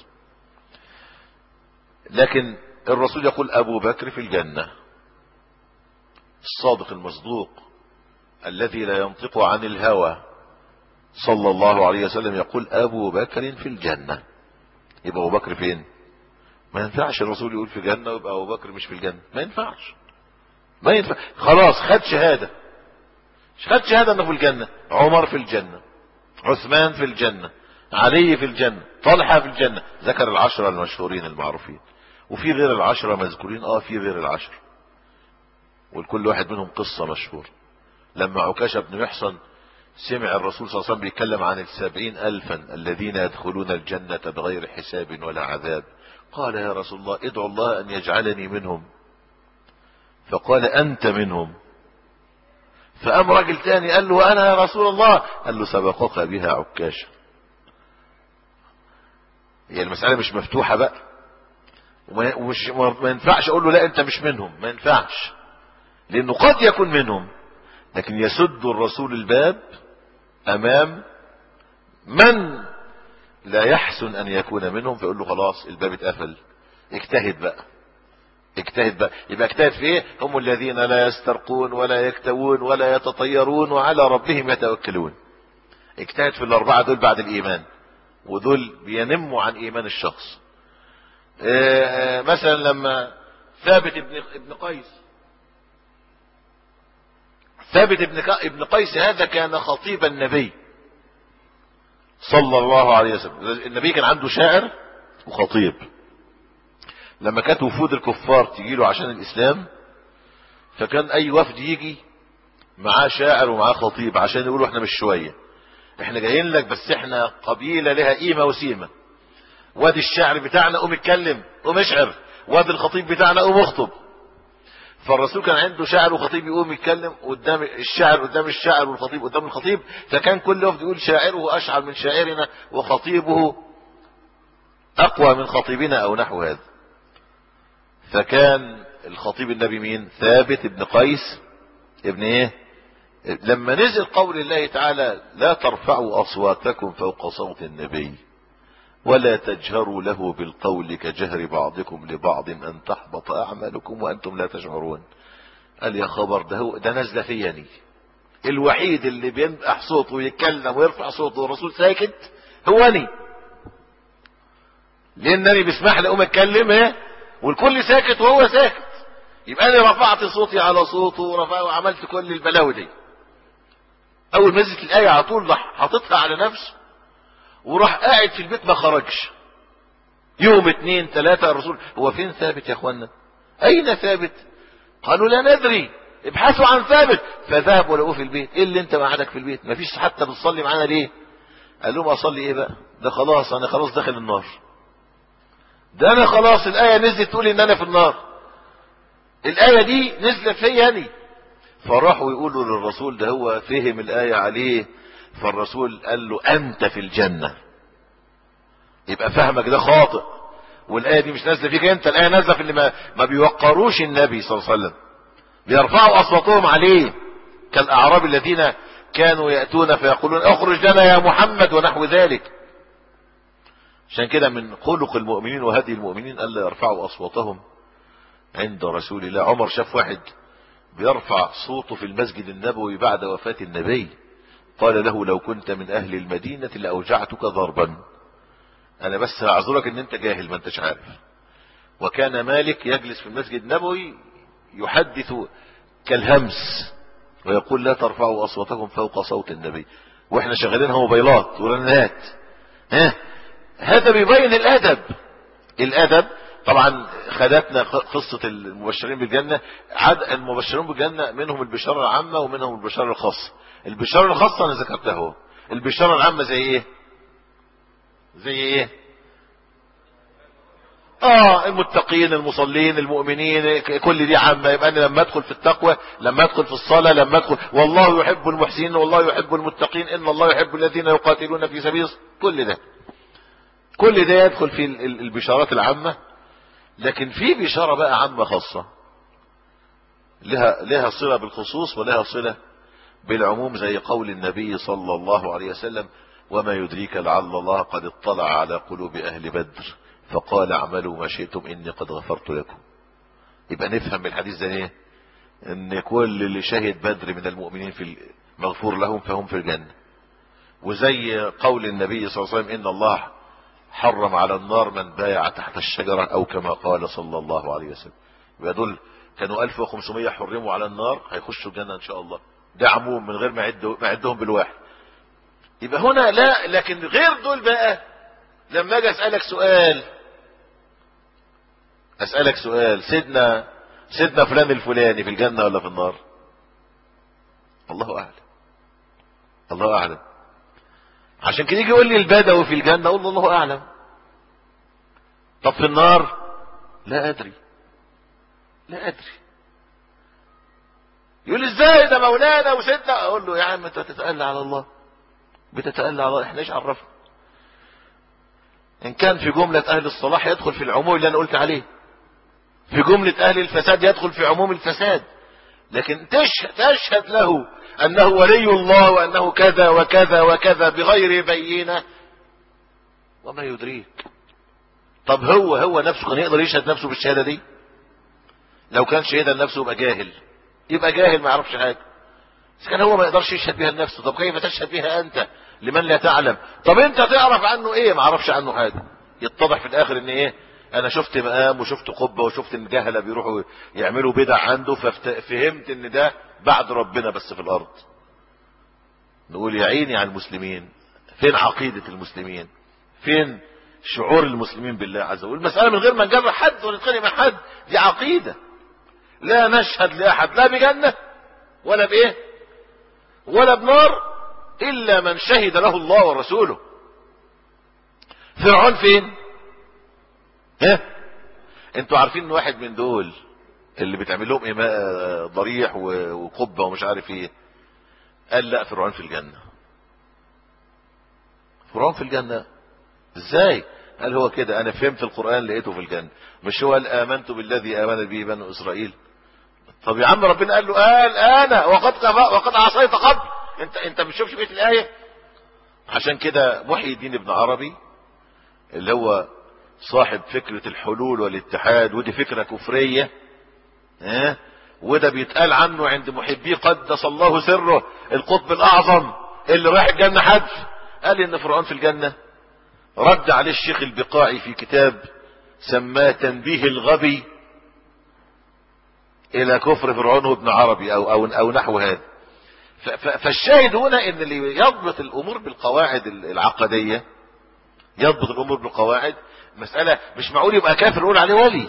لكن الرسول يقول أبو بكر في الجنة الصادق المصدوق الذي لا ينطق عن الهوى صلى الله عليه وسلم يقول أبو بكر في الجنة يبقى أبو بكر فين ما ينفعش الرسول يقول في الجنة ويبقى أبو بكر مش في الجنة ما ينفعش ما ينفع خلاص خد شهادة خد شهادة أنه في الجنة عمر في الجنة عثمان في الجنة علي في الجنة طلحة في الجنة ذكر العشرة المشهورين المعروفين وفي غير العشرة مذكورين اه في غير العشرة ولكل واحد منهم قصة مشهورة لما عكاشة بن محصن سمع الرسول صلى الله عليه وسلم بيتكلم عن السبعين ألفا الذين يدخلون الجنة بغير حساب ولا عذاب قال يا رسول الله ادعو الله أن يجعلني منهم فقال أنت منهم فقام راجل تاني قال له أنا يا رسول الله قال له سبقك بها عكاشة هي المسألة مش مفتوحة بقى ومش ما ينفعش أقول له لا أنت مش منهم ما ينفعش لأنه قد يكون منهم لكن يسد الرسول الباب أمام من لا يحسن أن يكون منهم فيقول له خلاص الباب اتقفل اجتهد بقى اجتهد بقى يبقى اجتهد في ايه هم الذين لا يسترقون ولا يكتوون ولا يتطيرون وعلى ربهم يتوكلون اجتهد في الأربعة دول بعد الإيمان ودول بينموا عن إيمان الشخص اه مثلا لما ثابت ابن ابن قيس ثابت ابن ابن قيس هذا كان خطيب النبي صلى الله عليه وسلم النبي كان عنده شاعر وخطيب لما كانت وفود الكفار تجي له عشان الاسلام فكان اي وفد يجي معاه شاعر ومعاه خطيب عشان يقولوا احنا مش شويه احنا جايين لك بس احنا قبيله لها قيمه وسيمه وادي الشعر بتاعنا قوم اتكلم قوم اشعر وادي الخطيب بتاعنا قوم اخطب فالرسول كان عنده شاعر وخطيب يقوم يتكلم قدام الشاعر قدام الشاعر والخطيب قدام الخطيب فكان كل وفد يقول شاعره اشعر من شاعرنا وخطيبه اقوى من خطيبنا او نحو هذا فكان الخطيب النبي مين ثابت ابن قيس ابن ايه لما نزل قول الله تعالى لا ترفعوا اصواتكم فوق صوت النبي ولا تجهروا له بالقول كجهر بعضكم لبعض ان تحبط اعمالكم وانتم لا تشعرون قال يا خبر ده هو ده نازله فيني الوحيد اللي بينبح صوته ويتكلم ويرفع صوته والرسول ساكت هو اني لان النبي بيسمح لي اقوم اتكلم ايه والكل ساكت وهو ساكت يبقى انا رفعت صوتي على صوته ورفع وعملت كل البلاوي دي اول ما نزلت الايه على طول راح حاططها على نفسه وراح قاعد في البيت ما خرجش يوم اتنين تلاتة الرسول هو فين ثابت يا اخوانا اين ثابت قالوا لا ندري ابحثوا عن ثابت فذهبوا لقوه في البيت ايه اللي انت معادك في البيت مفيش حتى بتصلي معانا ليه قال لهم اصلي ايه بقى ده خلاص انا خلاص داخل النار ده انا خلاص الايه نزلت تقول ان انا في النار الايه دي نزلت فيا يعني فراحوا يقولوا للرسول ده هو فهم الايه عليه فالرسول قال له انت في الجنه يبقى فهمك ده خاطئ والايه دي مش نازله فيك انت الايه نازله في اللي ما, ما بيوقروش النبي صلى الله عليه وسلم بيرفعوا اصواتهم عليه كالاعراب الذين كانوا ياتون فيقولون اخرج لنا يا محمد ونحو ذلك عشان كده من خلق المؤمنين وهدي المؤمنين الا يرفعوا اصواتهم عند رسول الله عمر شاف واحد بيرفع صوته في المسجد النبوي بعد وفاة النبي قال له لو كنت من اهل المدينة لاوجعتك ضربا انا بس هعذرك ان انت جاهل ما انتش عارف وكان مالك يجلس في المسجد النبوي يحدث كالهمس ويقول لا ترفعوا اصواتكم فوق صوت النبي واحنا شغالينها موبايلات ورنات ها هذا بيبين الادب الادب طبعا خدتنا قصة المبشرين بالجنة عد المبشرين بالجنة منهم البشارة العامة ومنهم البشارة الخاصة البشارة الخاصة انا ذكرتها البشارة العامة زي ايه زي ايه اه المتقين المصلين المؤمنين كل دي عامة يبقى انا لما ادخل في التقوى لما ادخل في الصلاة لما ادخل والله يحب المحسنين والله يحب المتقين ان الله يحب الذين يقاتلون في سبيله كل ده كل ده يدخل في البشارات العامة لكن في بشارة بقى عامة خاصة لها, لها صلة بالخصوص ولها صلة بالعموم زي قول النبي صلى الله عليه وسلم وما يدريك لعل الله قد اطلع على قلوب اهل بدر فقال اعملوا ما شئتم اني قد غفرت لكم يبقى نفهم من الحديث ده ايه ان كل اللي شهد بدر من المؤمنين في مغفور لهم فهم في الجنة وزي قول النبي صلى الله عليه وسلم ان الله حرم على النار من بايع تحت الشجرة او كما قال صلى الله عليه وسلم يبقى دول كانوا 1500 حرموا على النار هيخشوا الجنة ان شاء الله ده عموم من غير ما يعدوا ما يعدهم بالواحد يبقى هنا لا لكن غير دول بقى لما اجي اسالك سؤال اسالك سؤال سيدنا سيدنا فلان الفلاني في الجنه ولا في النار الله اعلم الله اعلم عشان كده يجي يقول لي البدوي في الجنه اقول له الله اعلم طب في النار لا ادري لا ادري يقول لي ازاي ده مولانا وسيدنا اقول له يا عم انت تتألى على الله بتتألى على الله احنا ايش عرفنا ان كان في جملة اهل الصلاح يدخل في العموم اللي انا قلت عليه في جملة اهل الفساد يدخل في عموم الفساد لكن تشهد, تشهد له انه ولي الله وانه كذا وكذا وكذا بغير بينة وما يدريك طب هو هو نفسه كان يقدر يشهد نفسه بالشهادة دي لو كان شهيدا نفسه يبقى جاهل يبقى جاهل ما يعرفش حاجة بس كان هو ما يقدرش يشهد بها لنفسه طب كيف تشهد بها انت لمن لا تعلم طب انت تعرف عنه ايه ما اعرفش عنه حاجة يتضح في الاخر ان ايه انا شفت مقام وشفت قبة وشفت ان جهلة بيروحوا يعملوا بدع عنده ففهمت ان ده بعد ربنا بس في الارض نقول يا عيني على المسلمين فين عقيدة المسلمين فين شعور المسلمين بالله عز وجل المسألة من غير ما نجرح حد ولا نتخانق مع حد دي عقيدة لا نشهد لأحد لا بجنة ولا بإيه ولا بنار إلا من شهد له الله ورسوله فرعون فين ها انتوا عارفين ان واحد من دول اللي بتعمل لهم إماء ضريح وقبة ومش عارف ايه قال لا فرعون في الجنة فرعون في الجنة ازاي قال هو كده انا فهمت القرآن لقيته في الجنة مش هو قال امنت بالذي امن به بنو اسرائيل طب يا عم ربنا قال له قال انا وقد وقد عصيت قبل انت انت مش شوفش بيت الايه عشان كده محي الدين ابن عربي اللي هو صاحب فكرة الحلول والاتحاد ودي فكرة كفرية اه وده بيتقال عنه عند محبيه قدس الله سره القطب الاعظم اللي رايح الجنة حدف قال ان فرعون في الجنة رد عليه الشيخ البقاعي في كتاب سماه تنبيه الغبي الى كفر فرعون وابن عربي او, أو, أو نحو هذا فالشاهد هنا ان اللي يضبط الامور بالقواعد العقدية يضبط الامور بالقواعد مسألة مش معقول يبقى كافر يقول عليه ولي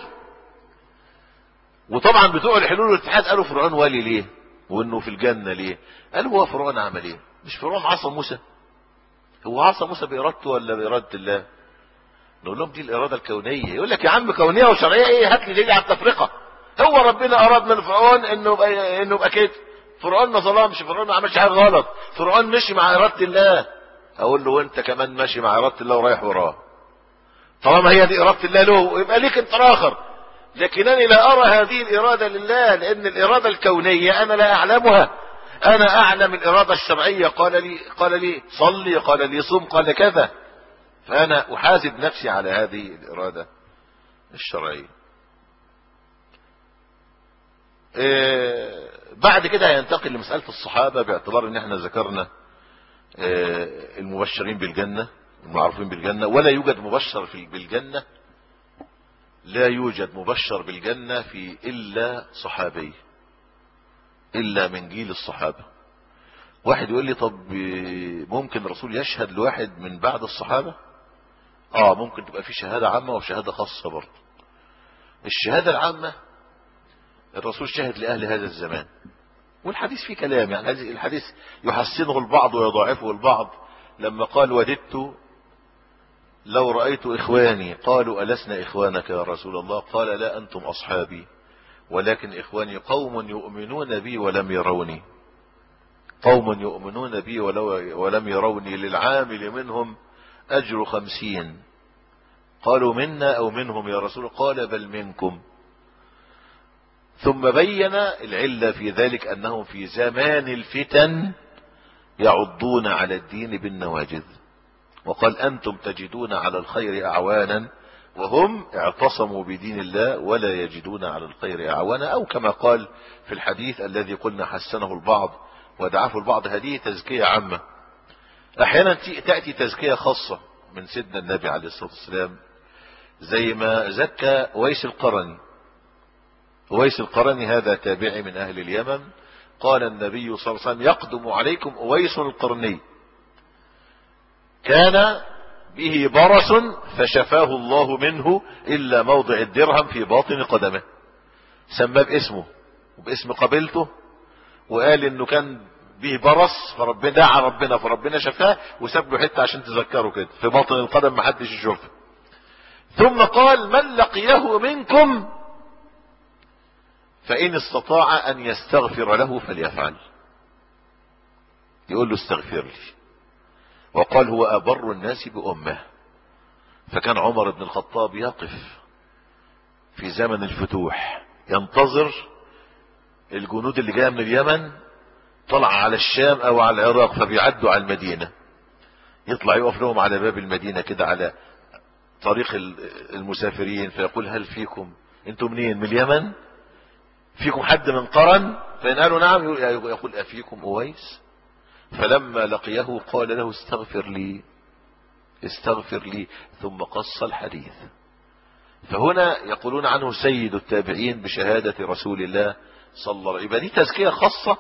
وطبعا بتوع الحلول والاتحاد قالوا فرعون ولي ليه وانه في الجنة ليه قالوا هو فرعون عمل ايه مش فرعون عصى موسى هو عصى موسى بارادته ولا بارادة الله نقول لهم دي الاراده الكونيه يقول لك يا عم كونيه وشرعيه ايه هات لي دليل على التفرقه هو ربنا اراد من فرعون انه يبقى انه يبقى كده فرعون ما ظلمش فرعون ما عملش حاجه غلط فرعون مشي مع اراده الله اقول له وانت كمان ماشي مع اراده الله ورايح وراه طالما هي دي اراده الله له يبقى ليك انت اخر لكنني لا ارى هذه الاراده لله لان الاراده الكونيه انا لا اعلمها انا اعلم الاراده الشرعيه قال لي قال لي صلي قال لي صم قال كذا فانا احاسب نفسي على هذه الاراده الشرعيه إيه بعد كده هينتقل لمسألة الصحابة باعتبار ان احنا ذكرنا إيه المبشرين بالجنة المعروفين بالجنة ولا يوجد مبشر في بالجنة لا يوجد مبشر بالجنة في الا صحابي الا من جيل الصحابة واحد يقول لي طب ممكن الرسول يشهد لواحد من بعد الصحابة اه ممكن تبقى في شهادة عامة وشهادة خاصة برضه الشهادة العامة الرسول شهد لأهل هذا الزمان والحديث فيه كلام يعني هذه الحديث يحسنه البعض ويضاعفه البعض لما قال وددت لو رأيت إخواني قالوا ألسنا إخوانك يا رسول الله قال لا أنتم أصحابي ولكن إخواني قوم يؤمنون بي ولم يروني قوم يؤمنون بي ولو ولم يروني للعامل منهم أجر خمسين قالوا منا أو منهم يا رسول قال بل منكم ثم بين العلة في ذلك أنهم في زمان الفتن يعضون على الدين بالنواجذ وقال أنتم تجدون على الخير أعوانا وهم اعتصموا بدين الله ولا يجدون على الخير أعوانا أو كما قال في الحديث الذي قلنا حسنه البعض ودعفه البعض هذه تزكية عامة أحيانا تأتي تزكية خاصة من سيدنا النبي عليه الصلاة والسلام زي ما زكى ويس القرني ويس القرني هذا تابعي من أهل اليمن قال النبي صلى الله عليه وسلم يقدم عليكم أويس القرني كان به برس فشفاه الله منه إلا موضع الدرهم في باطن قدمه سماه باسمه وباسم قبيلته وقال انه كان به برص فربنا دعا ربنا فربنا شفاه وساب له حته عشان تذكره كده في باطن القدم ما حدش يشوفها ثم قال من لقيه منكم فإن استطاع أن يستغفر له فليفعل يقول له استغفر لي وقال هو أبر الناس بأمه فكان عمر بن الخطاب يقف في زمن الفتوح ينتظر الجنود اللي جايه من اليمن طلع على الشام او على العراق فبيعدوا على المدينة يطلع يقف لهم على باب المدينة كده على طريق المسافرين فيقول هل فيكم انتم منين من اليمن فيكم حد من قرن فإن قالوا نعم يقول أفيكم أويس فلما لقيه قال له استغفر لي استغفر لي ثم قص الحديث فهنا يقولون عنه سيد التابعين بشهادة رسول الله صلى الله عليه وسلم يبقى دي تزكية خاصة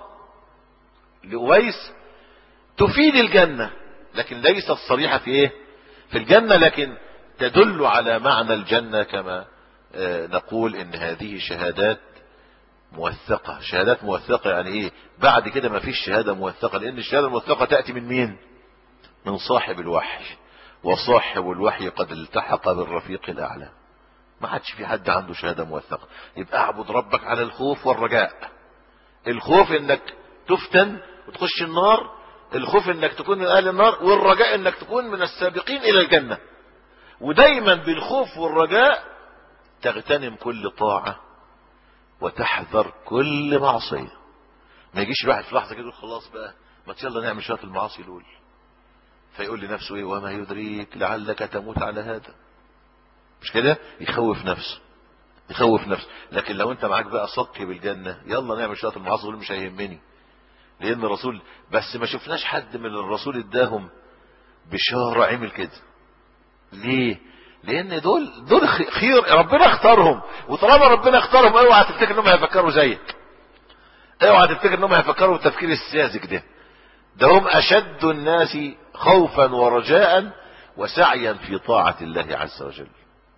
لأويس تفيد الجنة لكن ليست صريحة في ايه في الجنة لكن تدل على معنى الجنة كما نقول ان هذه شهادات موثقة شهادات موثقة يعني ايه بعد كده ما فيش شهادة موثقة لان الشهادة الموثقة تأتي من مين من صاحب الوحي وصاحب الوحي قد التحق بالرفيق الاعلى ما عادش في حد عنده شهادة موثقة يبقى اعبد ربك على الخوف والرجاء الخوف انك تفتن وتخش النار الخوف انك تكون من اهل النار والرجاء انك تكون من السابقين الى الجنة ودايما بالخوف والرجاء تغتنم كل طاعة وتحذر كل معصية ما يجيش الواحد في لحظة كده يقول خلاص بقى ما يلا نعمل شوية المعاصي دول فيقول لنفسه ايه وما يدريك لعلك تموت على هذا مش كده يخوف نفسه يخوف نفسه لكن لو انت معاك بقى صك بالجنة يلا نعمل شوية المعاصي دول مش هيهمني لان الرسول بس ما شفناش حد من الرسول اداهم بشارة عمل كده ليه لان دول دول خير ربنا اختارهم وطالما ربنا اختارهم اوعى تفتكر انهم هيفكروا زيك اوعى تفتكر انهم هيفكروا التفكير الساذج ده ده هم اشد الناس خوفا ورجاء وسعيا في طاعة الله عز وجل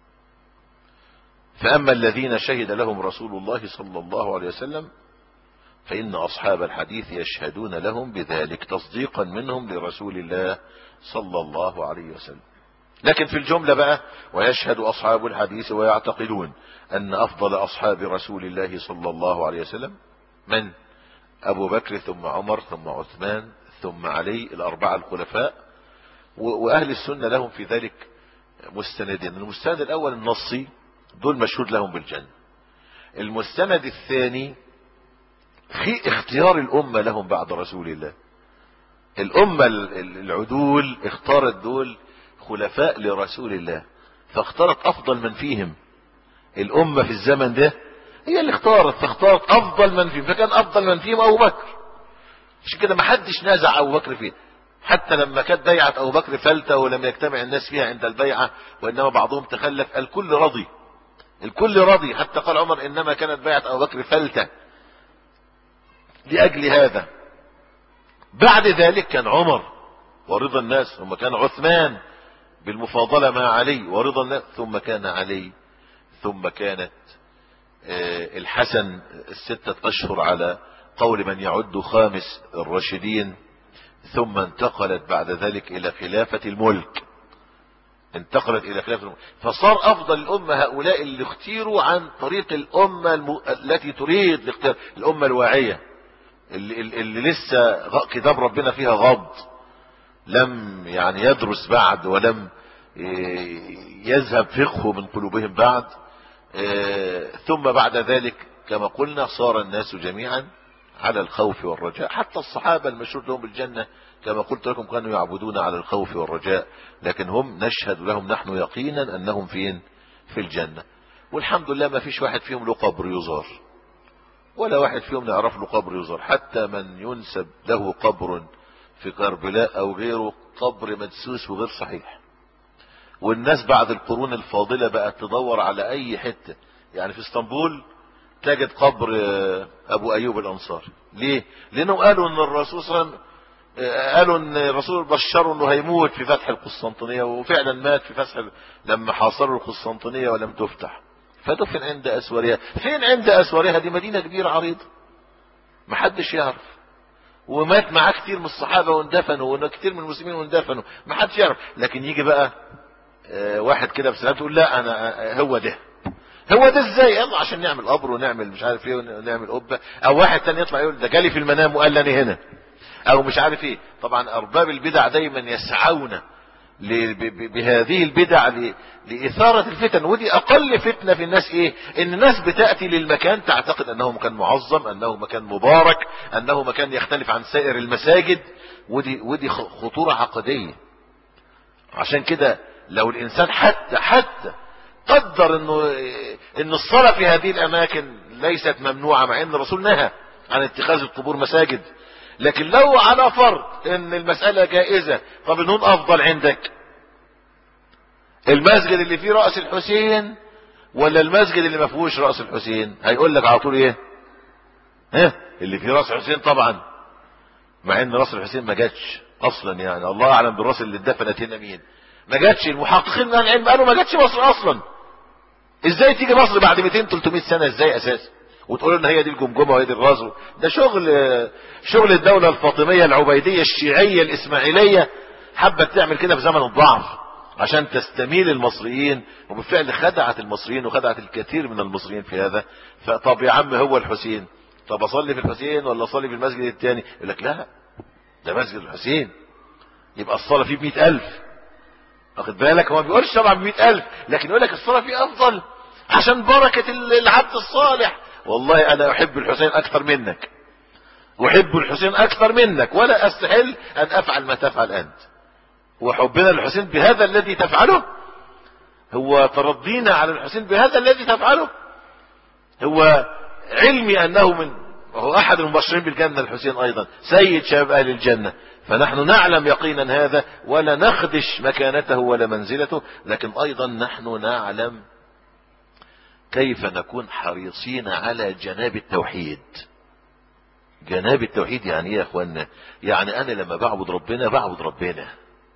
فأما الذين شهد لهم رسول الله صلى الله عليه وسلم فإن أصحاب الحديث يشهدون لهم بذلك تصديقا منهم لرسول الله صلى الله عليه وسلم لكن في الجملة بقى ويشهد أصحاب الحديث ويعتقدون أن أفضل أصحاب رسول الله صلى الله عليه وسلم من أبو بكر ثم عمر ثم عثمان ثم علي الأربعة الخلفاء وأهل السنة لهم في ذلك مستندين المستند الأول النصي دول مشهود لهم بالجنة المستند الثاني في اختيار الأمة لهم بعد رسول الله الأمة العدول اختارت دول خلفاء لرسول الله فاختارت أفضل من فيهم الأمة في الزمن ده هي اللي اختارت فاختارت أفضل من فيهم فكان أفضل من فيهم أبو بكر عشان كده ما حدش نازع أبو بكر فيه حتى لما كانت بيعة أبو بكر فلتة ولم يجتمع الناس فيها عند البيعة وإنما بعضهم تخلف الكل رضي الكل رضي حتى قال عمر إنما كانت بيعة أبو بكر فلتة لأجل هذا بعد ذلك كان عمر ورضا الناس ثم كان عثمان بالمفاضلة مع علي ورضا الله ثم كان علي ثم كانت الحسن الستة أشهر على قول من يعد خامس الراشدين ثم انتقلت بعد ذلك إلى خلافة الملك انتقلت إلى خلافة الملك فصار أفضل الأمة هؤلاء اللي اختيروا عن طريق الأمة الم... التي تريد الاختيار الأمة الواعية اللي, اللي لسه كتاب ربنا فيها غض لم يعني يدرس بعد ولم يذهب فقهه من قلوبهم بعد ثم بعد ذلك كما قلنا صار الناس جميعا على الخوف والرجاء حتى الصحابة المشهور لهم بالجنة كما قلت لكم كانوا يعبدون على الخوف والرجاء لكن هم نشهد لهم نحن يقينا أنهم فين في الجنة والحمد لله ما فيش واحد فيهم له قبر يزار ولا واحد فيهم نعرف له قبر يزار حتى من ينسب له قبر في كربلاء أو غيره قبر مدسوس وغير صحيح والناس بعد القرون الفاضلة بقت تدور على أي حتة يعني في اسطنبول تجد قبر ابو ايوب الانصاري ليه لانه قالوا ان الرسول صلى الله عليه وسلم قالوا ان الرسول بشروا انه هيموت في فتح القسطنطينيه وفعلا مات في فتح لما حاصروا القسطنطينيه ولم تفتح فدفن عند اسوارها فين عند اسوارها دي مدينه كبيره عريضه محدش يعرف ومات معاه كتير من الصحابه واندفنوا وكتير من المسلمين واندفنوا محدش يعرف لكن يجي بقى واحد كده بسلام تقول لا انا هو ده هو ده ازاي يلا عشان نعمل قبر ونعمل مش عارف ايه ونعمل قبه او واحد تاني يطلع يقول ده جالي في المنام وقال لي انا هنا او مش عارف ايه طبعا ارباب البدع دايما يسعون بهذه البدع لإثارة الفتن ودي أقل فتنة في الناس إيه إن الناس بتأتي للمكان تعتقد أنه مكان معظم أنه مكان مبارك أنه مكان يختلف عن سائر المساجد ودي, ودي خطورة عقدية عشان كده لو الإنسان حتى حتى قدر انه ان الصلاة في هذه الاماكن ليست ممنوعة مع ان الرسول نهى عن اتخاذ القبور مساجد لكن لو على فرض ان المسألة جائزة طب النون افضل عندك المسجد اللي فيه رأس الحسين ولا المسجد اللي ما فيهوش رأس الحسين هيقول لك على طول ايه ها اللي فيه رأس الحسين طبعا مع ان رأس الحسين ما جاتش اصلا يعني الله اعلم بالراس اللي اتدفنت هنا مين ما جاتش المحققين من العلم قالوا ما جاتش مصر اصلا ازاي تيجي مصر بعد 200 300 سنه ازاي اساسا وتقول ان هي دي الجمجمه وهي دي الراس ده شغل شغل الدوله الفاطميه العبيديه الشيعيه الاسماعيليه حبت تعمل كده في زمن الضعف عشان تستميل المصريين وبالفعل خدعت المصريين وخدعت الكثير من المصريين في هذا فطب يا عم هو الحسين طب اصلي في الحسين ولا اصلي في المسجد الثاني يقول لك لا ده مسجد الحسين يبقى الصلاه فيه بمئة ألف واخد بالك هو ما بيقولش طبعا بمئة ألف لكن يقول لك الصلاة فيه أفضل عشان بركة العبد الصالح والله أنا أحب الحسين أكثر منك أحب الحسين أكثر منك ولا أستحل أن أفعل ما تفعل أنت وحبنا للحسين بهذا الذي تفعله هو ترضينا على الحسين بهذا الذي تفعله هو علمي أنه من هو أحد المبشرين بالجنة الحسين أيضا سيد شباب أهل الجنة فنحن نعلم يقينا هذا ولا نخدش مكانته ولا منزلته لكن ايضا نحن نعلم كيف نكون حريصين على جناب التوحيد جناب التوحيد يعني ايه يا اخوانا يعني انا لما بعبد ربنا بعبد ربنا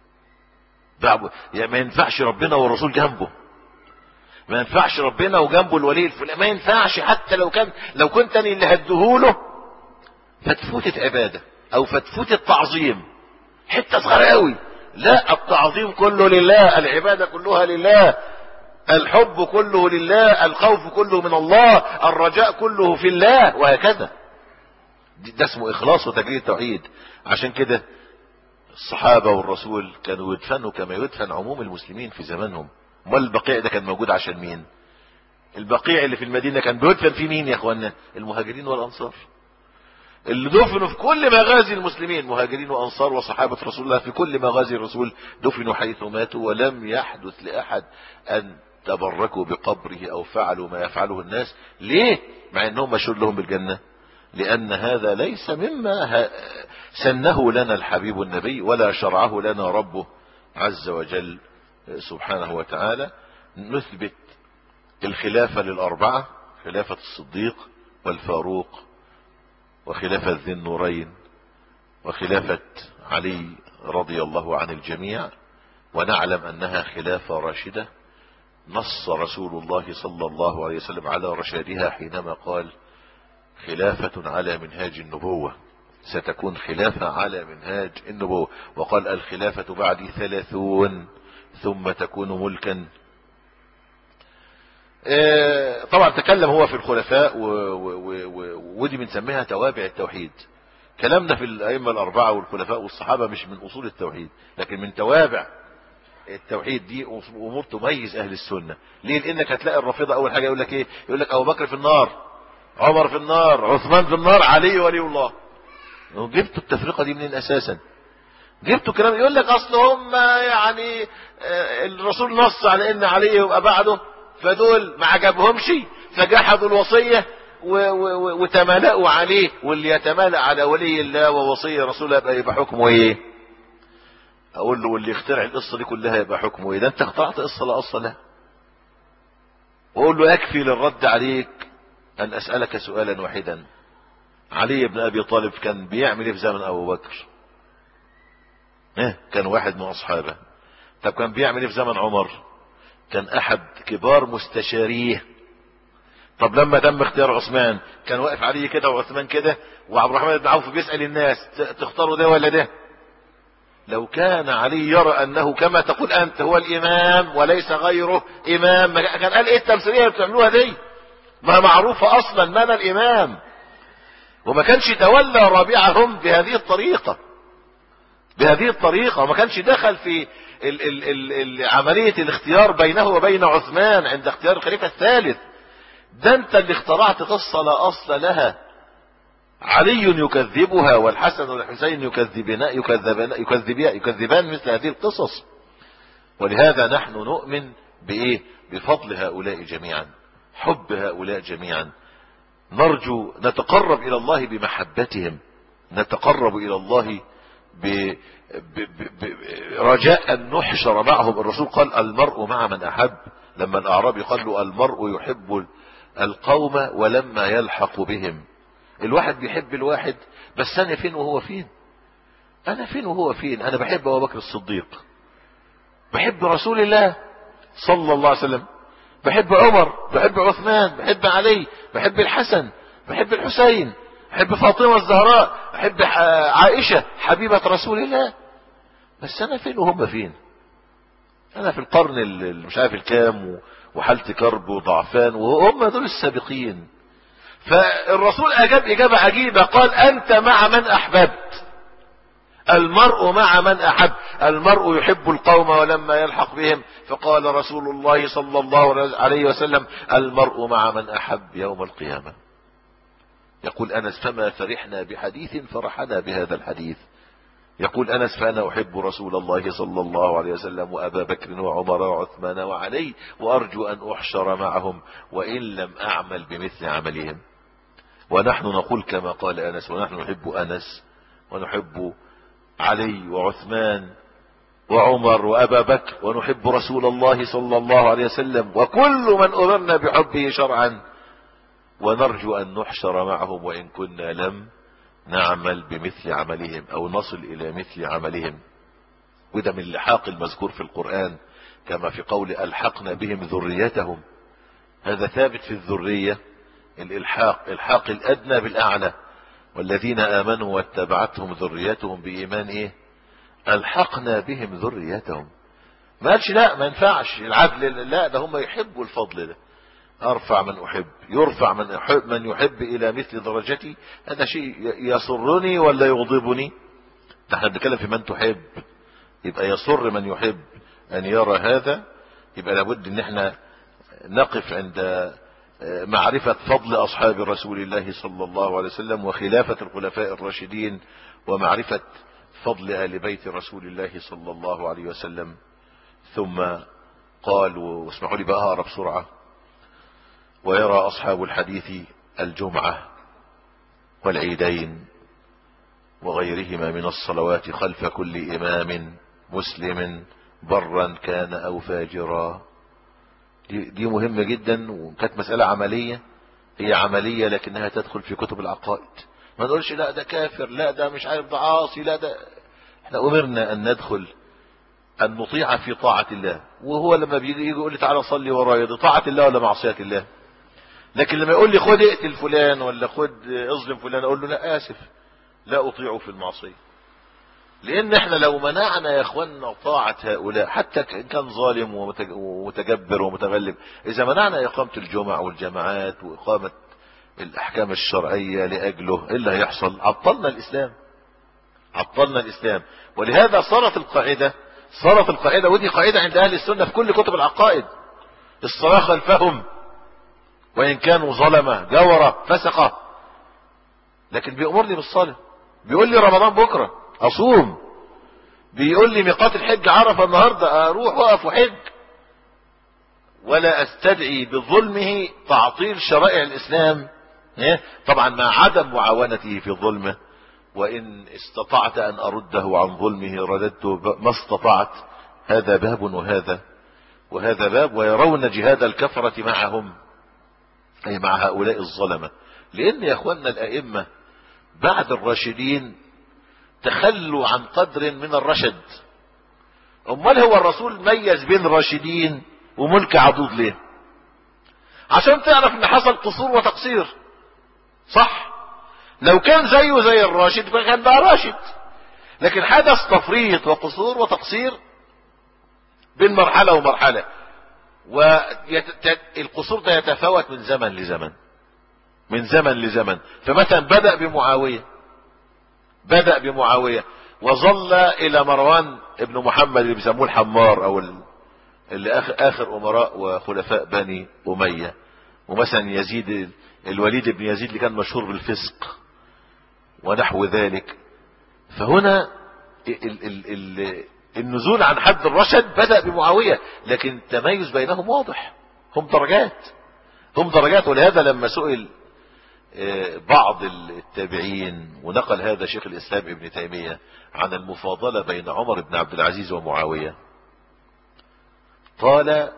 بعبد يعني ما ينفعش ربنا والرسول جنبه ما ينفعش ربنا وجنبه الولي الفلاني ما ينفعش حتى لو كان لو كنت انا اللي هديهوله فتفوتت عباده او فتفوت التعظيم حته صغيره قوي لا التعظيم كله لله العباده كلها لله الحب كله لله الخوف كله من الله الرجاء كله في الله وهكذا ده اسمه اخلاص وتجريد التوحيد عشان كده الصحابة والرسول كانوا يدفنوا كما يدفن عموم المسلمين في زمانهم امال البقيع ده كان موجود عشان مين البقيع اللي في المدينة كان بيدفن في مين يا اخوانا المهاجرين والانصار اللي دفنوا في كل مغازي المسلمين مهاجرين وانصار وصحابة رسول الله في كل مغازي الرسول دفنوا حيث ماتوا ولم يحدث لأحد أن تبركوا بقبره أو فعلوا ما يفعله الناس ليه مع أنهم مشهور لهم بالجنة لأن هذا ليس مما سنه لنا الحبيب النبي ولا شرعه لنا ربه عز وجل سبحانه وتعالى نثبت الخلافة للأربعة خلافة الصديق والفاروق وخلافة ذي النورين وخلافة علي رضي الله عن الجميع ونعلم أنها خلافة راشدة نص رسول الله صلى الله عليه وسلم على رشادها حينما قال خلافة على منهاج النبوة ستكون خلافة على منهاج النبوة وقال الخلافة بعد ثلاثون ثم تكون ملكا طبعا تكلم هو في الخلفاء ودي بنسميها توابع التوحيد كلامنا في الأئمة الأربعة والخلفاء والصحابة مش من أصول التوحيد لكن من توابع التوحيد دي أمور تميز أهل السنة ليه لأنك هتلاقي الرافضة أول حاجة يقول لك إيه يقول لك أبو بكر في النار عمر في النار عثمان في النار علي ولي الله جبتوا التفرقة دي منين أساسا جبتوا كلام يقول لك أصل هم يعني الرسول نص على إن علي يبقى بعده فدول ما عجبهمش فجحدوا الوصية وتمالأوا عليه واللي يتمالأ على ولي الله ووصي رسوله يبقى يبقى حكمه ايه اقول له واللي يخترع القصة دي كلها يبقى حكمه ايه ده انت اخترعت قصة لا قصة لا واقول له يكفي للرد عليك ان اسألك سؤالا واحدا علي بن ابي طالب كان بيعمل ايه في زمن ابو بكر اه كان واحد من اصحابه طب كان بيعمل ايه في زمن عمر كان احد كبار مستشاريه طب لما تم اختيار عثمان كان واقف عليه كده وعثمان كده وعبد الرحمن بن عوف بيسأل الناس تختاروا ده ولا ده لو كان علي يرى انه كما تقول انت هو الامام وليس غيره امام كان قال ايه التمثيليه اللي بتعملوها دي ما معروفه اصلا من الامام وما كانش تولى رابعهم بهذه الطريقه بهذه الطريقه وما كانش دخل في ال ال ال ال عمليه الاختيار بينه وبين عثمان عند اختيار الخليفه الثالث ده انت اللي اخترعت قصة لا اصل لها علي يكذبها والحسن والحسين يكذبان يكذبان يكذبان, يكذبان مثل هذه القصص ولهذا نحن نؤمن بايه بفضل هؤلاء جميعا حب هؤلاء جميعا نرجو نتقرب الى الله بمحبتهم نتقرب الى الله ب... ب... ب... رجاء ان نحشر معهم الرسول قال المرء مع من احب لما الاعرابي قال له المرء يحب القوم ولما يلحق بهم الواحد بيحب الواحد بس انا فين وهو فين انا فين وهو فين انا بحب ابو بكر الصديق بحب رسول الله صلى الله عليه وسلم بحب عمر بحب عثمان بحب علي بحب الحسن بحب الحسين بحب فاطمة الزهراء بحب عائشة حبيبة رسول الله بس انا فين وهم فين انا في القرن اللي مش عارف الكام وحالتي كرب وضعفان وهم دول السابقين فالرسول اجاب اجابة عجيبة قال انت مع من احببت المرء مع من احب المرء يحب القوم ولما يلحق بهم فقال رسول الله صلى الله عليه وسلم المرء مع من احب يوم القيامة يقول انس فما فرحنا بحديث فرحنا بهذا الحديث يقول أنس فأنا أحب رسول الله صلى الله عليه وسلم وأبا بكر وعمر وعثمان وعلي وأرجو أن أحشر معهم وإن لم أعمل بمثل عملهم ونحن نقول كما قال أنس ونحن نحب أنس ونحب علي وعثمان وعمر وأبا بكر ونحب رسول الله صلى الله عليه وسلم وكل من أمرنا بحبه شرعا ونرجو أن نحشر معهم وإن كنا لم نعمل بمثل عملهم او نصل الى مثل عملهم وده من اللحاق المذكور في القرآن كما في قول ألحقنا بهم ذريتهم هذا ثابت في الذرية الإلحاق الحاق الأدنى بالأعلى والذين آمنوا واتبعتهم ذريتهم بإيمان إيه ألحقنا بهم ذريتهم ما قالش لا ما ينفعش العدل لا ده هم يحبوا الفضل ده ارفع من احب يرفع من يحب من يحب الى مثل درجتي هذا شيء يسرني ولا يغضبني ده احنا بنتكلم في من تحب يبقى يسر من يحب ان يرى هذا يبقى لابد ان احنا نقف عند معرفة فضل اصحاب رسول الله صلى الله عليه وسلم وخلافة الخلفاء الراشدين ومعرفة فضل ال بيت رسول الله صلى الله عليه وسلم ثم قال واسمحوا لي بقى اقرا بسرعه ويرى أصحاب الحديث الجمعة والعيدين وغيرهما من الصلوات خلف كل إمام مسلم برا كان أو فاجرا دي, دي مهمة جدا وكانت مسألة عملية هي عملية لكنها تدخل في كتب العقائد ما نقولش لا ده كافر لا ده مش عارف ده عاصي لا ده احنا أمرنا أن ندخل ان نطيع في طاعة الله وهو لما بيجي يقول لي تعالى صلي ورايا دي طاعة الله ولا معصية الله لكن لما يقول لي خد اقتل فلان ولا خد اظلم فلان اقول له لا اسف لا اطيعه في المعصية لان احنا لو منعنا يا اخواننا طاعة هؤلاء حتى ان كان ظالم ومتجبر ومتغلب اذا منعنا اقامة الجمع والجماعات واقامة الاحكام الشرعية لاجله ايه اللي هيحصل عطلنا الاسلام عطلنا الاسلام ولهذا صارت القاعدة صارت القاعدة ودي قاعدة عند اهل السنة في كل كتب العقائد الصلاة خلفهم وان كانوا ظلمة جورة فسقة لكن بيأمرني بالصلاة بيقول لي رمضان بكرة اصوم بيقول لي ميقات الحج عرفة النهاردة اروح واقف وحج ولا استدعي بظلمه تعطيل شرائع الاسلام طبعا مع عدم معاونته في ظلمه وان استطعت ان ارده عن ظلمه رددته ما استطعت هذا باب وهذا وهذا باب ويرون جهاد الكفرة معهم اي مع هؤلاء الظلمة لان يا اخواننا الائمة بعد الراشدين تخلوا عن قدر من الرشد امال هو الرسول ميز بين راشدين وملك عضوض ليه عشان تعرف ان حصل قصور وتقصير صح لو كان زيه زي الراشد فكان بقى راشد لكن حدث تفريط وقصور وتقصير بين مرحلة ومرحلة والقصور ده يتفاوت من زمن لزمن من زمن لزمن فمثلا بدأ بمعاوية بدأ بمعاوية وظل الى مروان ابن محمد اللي بيسموه الحمار او اللي اخر, آخر امراء وخلفاء بني امية ومثلا يزيد الوليد بن يزيد اللي كان مشهور بالفسق ونحو ذلك فهنا ال ال ال النزول عن حد الرشد بدأ بمعاوية لكن التميز بينهم واضح هم درجات هم درجات ولهذا لما سئل بعض التابعين ونقل هذا شيخ الإسلام ابن تيمية عن المفاضلة بين عمر بن عبد العزيز ومعاوية قال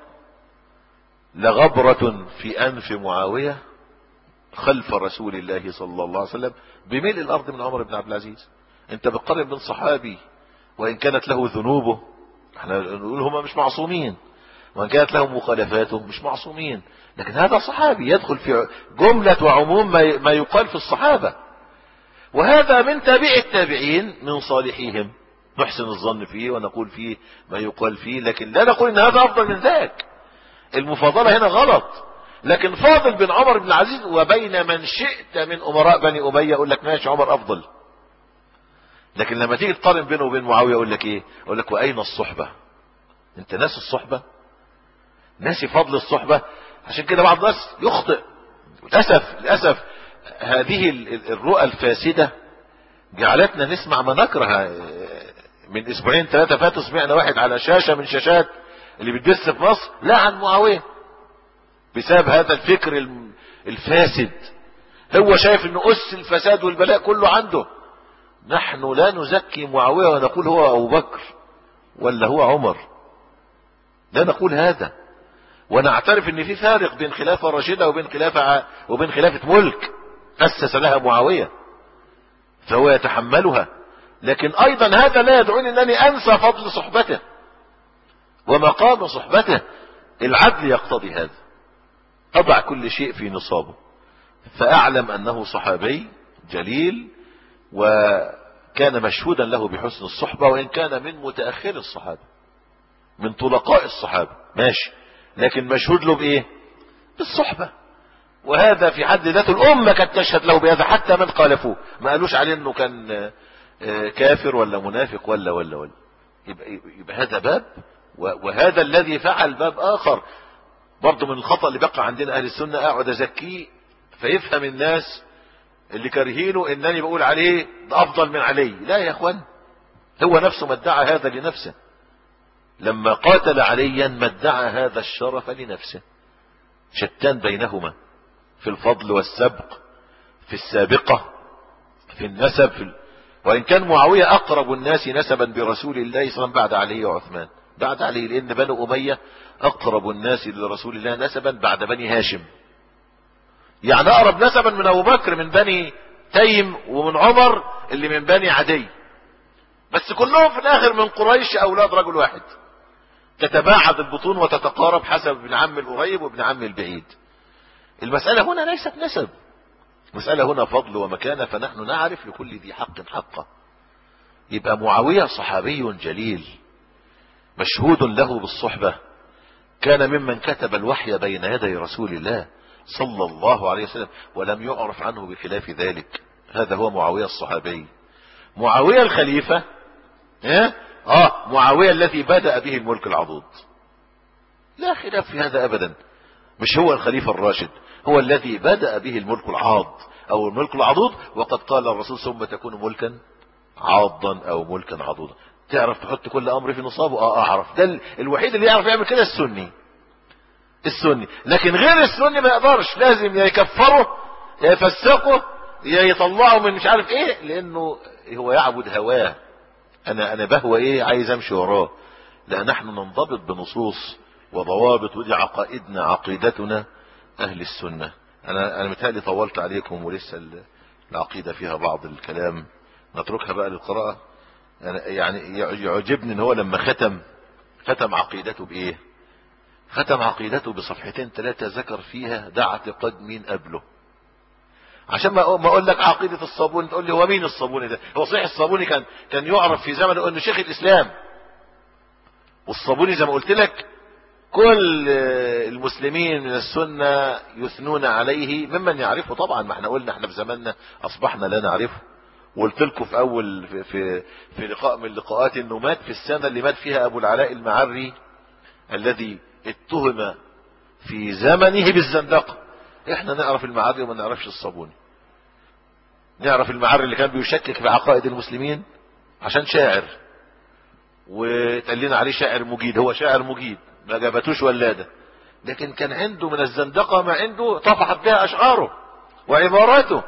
لغبرة في أنف معاوية خلف رسول الله صلى الله عليه وسلم بملء الأرض من عمر بن عبد العزيز انت بتقارن بين صحابي وإن كانت له ذنوبه احنا نقول هما مش معصومين وإن كانت لهم مخالفاته مش معصومين لكن هذا صحابي يدخل في جملة وعموم ما يقال في الصحابة وهذا من تابع التابعين من صالحيهم نحسن الظن فيه ونقول فيه ما يقال فيه لكن لا نقول ان هذا افضل من ذاك المفاضلة هنا غلط لكن فاضل بين عمر بن العزيز وبين من شئت من امراء بني امية يقول لك ماشي عمر افضل لكن لما تيجي تقارن بينه وبين معاوية يقول لك ايه يقول لك واين الصحبة انت ناس الصحبة ناسي فضل الصحبة عشان كده بعض الناس يخطئ للأسف للأسف هذه الرؤى الفاسدة جعلتنا نسمع ما نكره من اسبوعين ثلاثة فاتوا سمعنا واحد على شاشة من شاشات اللي بتدس في مصر لا عن معاوية بسبب هذا الفكر الفاسد هو شايف انه اس الفساد والبلاء كله عنده نحن لا نزكي معاوية ونقول هو ابو بكر ولا هو عمر لا نقول هذا ونعترف ان في فارق بين خلافة راشدة وبين خلافة وبين خلافة ملك اسس لها معاوية فهو يتحملها لكن ايضا هذا لا يدعوني انني انسى فضل صحبته ومقام صحبته العدل يقتضي هذا اضع كل شيء في نصابه فاعلم انه صحابي جليل وكان مشهودا له بحسن الصحبة وان كان من متأخر الصحابة من طلقاء الصحابة ماشي لكن مشهود له بايه بالصحبة وهذا في حد ذاته الامة كانت تشهد له بهذا حتى من خالفوه ما قالوش عليه انه كان كافر ولا منافق ولا ولا ولا يبقى, يبقى هذا باب وهذا الذي فعل باب اخر برضه من الخطأ اللي بقى عندنا اهل السنة اقعد ازكيه فيفهم الناس اللي كارهينه انني بقول عليه ده افضل من علي لا يا اخوان هو نفسه ما ادعى هذا لنفسه لما قاتل عليا ما ادعى هذا الشرف لنفسه شتان بينهما في الفضل والسبق في السابقة في النسب في ال... وإن كان معاوية أقرب الناس نسبا برسول الله صلى الله عليه وسلم بعد علي وعثمان بعد علي لأن بنو أمية أقرب الناس لرسول الله نسبا بعد بني هاشم يعني أقرب نسبا من أبو بكر من بني تيم ومن عمر اللي من بني عدي بس كلهم في الاخر من قريش اولاد رجل واحد تتباعد البطون وتتقارب حسب ابن عم القريب وابن عم البعيد المسألة هنا ليست نسب المسألة هنا فضل ومكانة فنحن نعرف لكل ذي حق حقه يبقى معاوية صحابي جليل مشهود له بالصحبة كان ممن كتب الوحي بين يدي رسول الله صلى الله عليه وسلم ولم يعرف عنه بخلاف ذلك هذا هو معاوية الصحابي معاوية الخليفة اه, آه معاوية الذي بدأ به الملك العضوض لا خلاف في هذا ابدا مش هو الخليفة الراشد هو الذي بدأ به الملك العاض او الملك العضوض وقد قال الرسول ثم تكون ملكا عاضا او ملكا عضوضا تعرف تحط كل امر في نصابه اه اعرف ده الوحيد اللي يعرف يعمل كده السني السني لكن غير السني ما يقدرش لازم يا يكفره يا يفسقه يا يطلعه من مش عارف ايه لانه هو يعبد هواه انا انا بهوى ايه عايز امشي وراه لا نحن ننضبط بنصوص وضوابط ودي عقائدنا عقيدتنا اهل السنة انا انا متهيألي طولت عليكم ولسه العقيدة فيها بعض الكلام نتركها بقى للقراءة يعني يعجبني ان هو لما ختم ختم عقيدته بايه ختم عقيدته بصفحتين ثلاثة ذكر فيها ده اعتقاد مين قبله عشان ما ما اقول لك عقيدة الصابوني تقول لي هو مين الصابوني ده هو صحيح الصابوني كان كان يعرف في زمنه انه شيخ الاسلام والصابوني زي ما قلت لك كل المسلمين من السنة يثنون عليه ممن يعرفه طبعا ما احنا قلنا احنا في زماننا اصبحنا لا نعرفه وقلت لكم في اول في, في, في لقاء من اللقاءات انه مات في السنة اللي مات فيها ابو العلاء المعري الذي اتهم في زمنه بالزندقة احنا نعرف المعري وما نعرفش الصابوني نعرف المعري اللي كان بيشكك في عقائد المسلمين عشان شاعر وتقال لنا عليه شاعر مجيد هو شاعر مجيد ما جابتوش ولادة لكن كان عنده من الزندقة ما عنده طفحت بها اشعاره وعباراته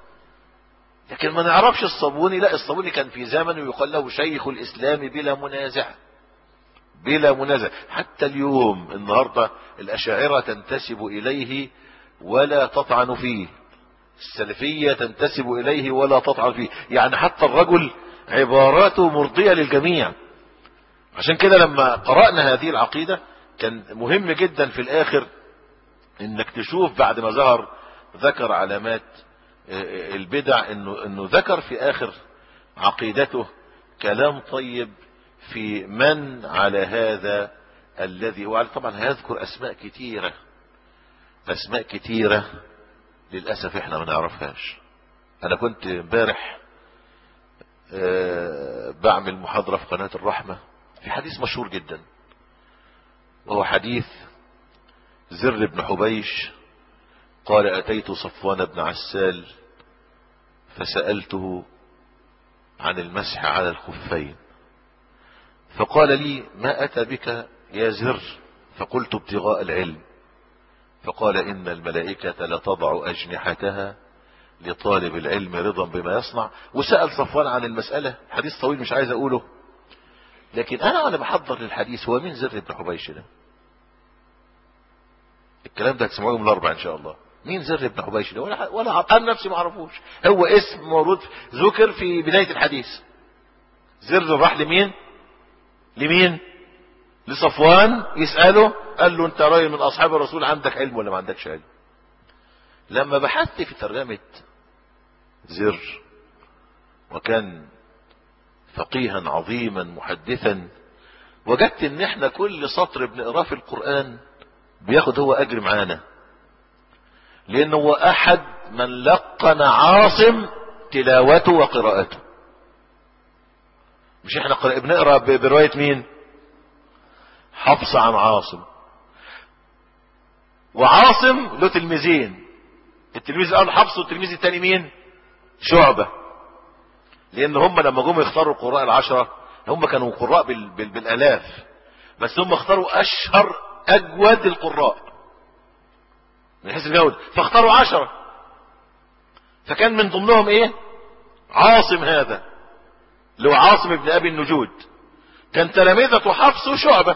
لكن ما نعرفش الصابوني لا الصابوني كان في زمنه يقال له شيخ الاسلام بلا منازع بلا منازع حتى اليوم النهاردة الاشاعرة تنتسب اليه ولا تطعن فيه السلفية تنتسب اليه ولا تطعن فيه يعني حتى الرجل عباراته مرضية للجميع عشان كده لما قرأنا هذه العقيدة كان مهم جدا في الاخر انك تشوف بعد ما ظهر ذكر علامات البدع انه, إنه ذكر في اخر عقيدته كلام طيب في من على هذا الذي هو طبعا هيذكر اسماء كتيرة اسماء كتيرة للأسف احنا ما نعرفهاش انا كنت امبارح بعمل محاضرة في قناة الرحمة في حديث مشهور جدا وهو حديث زر بن حبيش قال أتيت صفوان بن عسال فسألته عن المسح على الخفين فقال لي ما أتى بك يا زر فقلت ابتغاء العلم فقال إن الملائكة لتضع أجنحتها لطالب العلم رضا بما يصنع وسأل صفوان عن المسألة حديث طويل مش عايز أقوله لكن أنا وأنا بحضر للحديث هو مين زر بن حبيش ده الكلام ده هتسمعوه من الأربع إن شاء الله مين زر بن حبيش ده ولا ولا انا نفسي ما اعرفوش هو اسم مورود ذكر في بداية الحديث زر راح لمين لمين لصفوان يسأله قال له انت راجل من اصحاب الرسول عندك علم ولا ما عندكش علم لما بحثت في ترجمة زر وكان فقيها عظيما محدثا وجدت ان احنا كل سطر بنقراه في القرآن بياخد هو اجر معانا لانه هو احد من لقن عاصم تلاوته وقراءته مش احنا بنقرا برواية مين حفص عن عاصم وعاصم له تلميذين التلميذ الاول حفص والتلميذ الثاني مين شعبة لان هم لما جم يختاروا القراء العشرة هم كانوا قراء بال بال بالالاف بس هم اختاروا اشهر اجود القراء من حيث الجودة فاختاروا عشرة فكان من ضمنهم ايه عاصم هذا اللي هو عاصم ابن ابي النجود كان تلامذة حفص وشعبة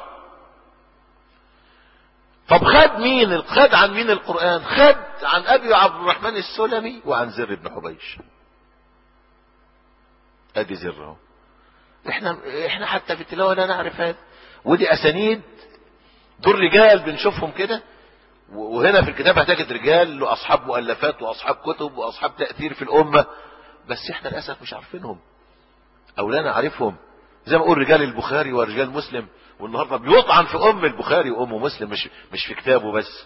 طب خد مين خد عن مين القرآن خد عن ابي عبد الرحمن السلمي وعن زر بن حبيش ادي زر اهو احنا احنا حتى في التلاوة لا نعرف هذا ودي اسانيد دول رجال بنشوفهم كده وهنا في الكتاب هتجد رجال واصحاب مؤلفات واصحاب كتب واصحاب تأثير في الامة بس احنا للاسف مش عارفينهم او لا نعرفهم زي ما اقول رجال البخاري ورجال مسلم والنهارده بيطعن في ام البخاري وام مسلم مش مش في كتابه بس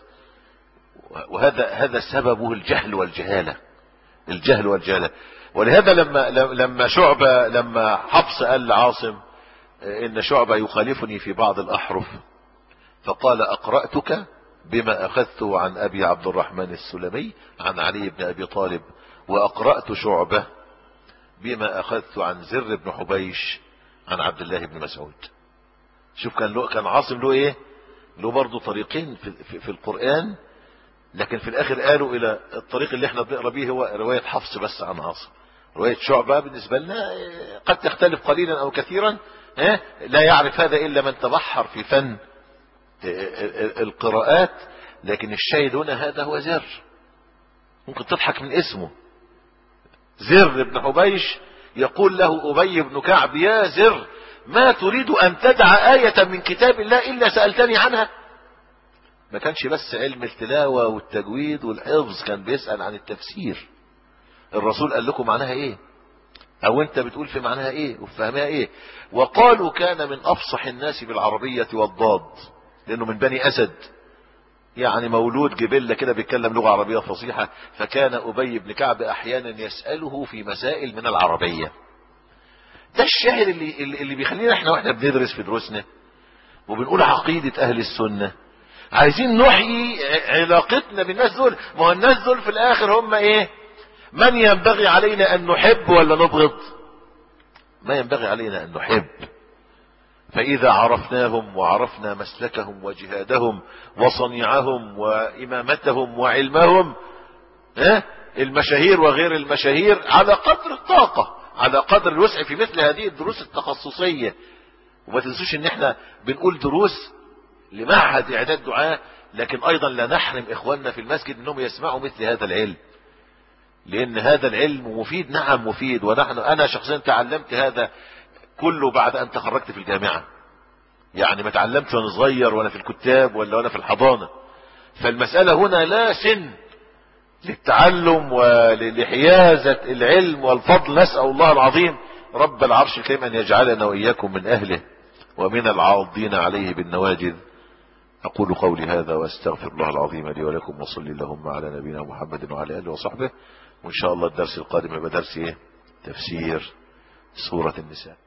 وهذا هذا سببه الجهل والجهاله الجهل والجهاله ولهذا لما لما شعبة لما حفص قال لعاصم ان شعبة يخالفني في بعض الاحرف فقال اقرأتك بما اخذته عن ابي عبد الرحمن السلمي عن علي بن ابي طالب واقرأت شعبة بما اخذت عن زر بن حبيش عن عبد الله بن مسعود شوف كان له كان عاصم له ايه له برضه طريقين في, في, في القرآن لكن في الاخر قالوا الى الطريق اللي احنا بنقرا به هو رواية حفص بس عن عاصم رواية شعبة بالنسبة لنا قد تختلف قليلا او كثيرا لا يعرف هذا الا من تبحر في فن القراءات لكن الشاهد هنا هذا هو زر ممكن تضحك من اسمه زر بن حبيش يقول له أبي بن كعب يا زر ما تريد أن تدع آية من كتاب الله إلا سألتني عنها ما كانش بس علم التلاوة والتجويد والحفظ كان بيسأل عن التفسير الرسول قال لكم معناها ايه او انت بتقول في معناها ايه وفهمها ايه وقالوا كان من افصح الناس بالعربية والضاد لانه من بني اسد يعني مولود جبلة كده بيتكلم لغة عربية فصيحة فكان أبي بن كعب أحيانا يسأله في مسائل من العربية ده الشاهد اللي, اللي بيخلينا احنا واحنا بندرس في دروسنا وبنقول عقيدة أهل السنة عايزين نحيي علاقتنا بالناس دول ما هو الناس دول في الآخر هم إيه من ينبغي علينا أن نحب ولا نبغض ما ينبغي علينا أن نحب فإذا عرفناهم وعرفنا مسلكهم وجهادهم وصنيعهم وإمامتهم وعلمهم ها المشاهير وغير المشاهير على قدر الطاقة على قدر الوسع في مثل هذه الدروس التخصصية وما تنسوش ان احنا بنقول دروس لمعهد اعداد دعاء لكن ايضا لا نحرم اخواننا في المسجد انهم يسمعوا مثل هذا العلم لان هذا العلم مفيد نعم مفيد ونحن انا شخصيا تعلمت هذا كله بعد ان تخرجت في الجامعة يعني ما تعلمت وانا صغير وانا في الكتاب ولا وانا في الحضانة فالمسألة هنا لا سن للتعلم ولحيازة العلم والفضل نسأل الله العظيم رب العرش الكريم ان يجعلنا واياكم من اهله ومن العاضين عليه بالنواجذ اقول قولي هذا واستغفر الله العظيم لي ولكم وصلي اللهم على نبينا محمد وعلى اله وصحبه وان شاء الله الدرس القادم يبقى درس ايه تفسير سورة النساء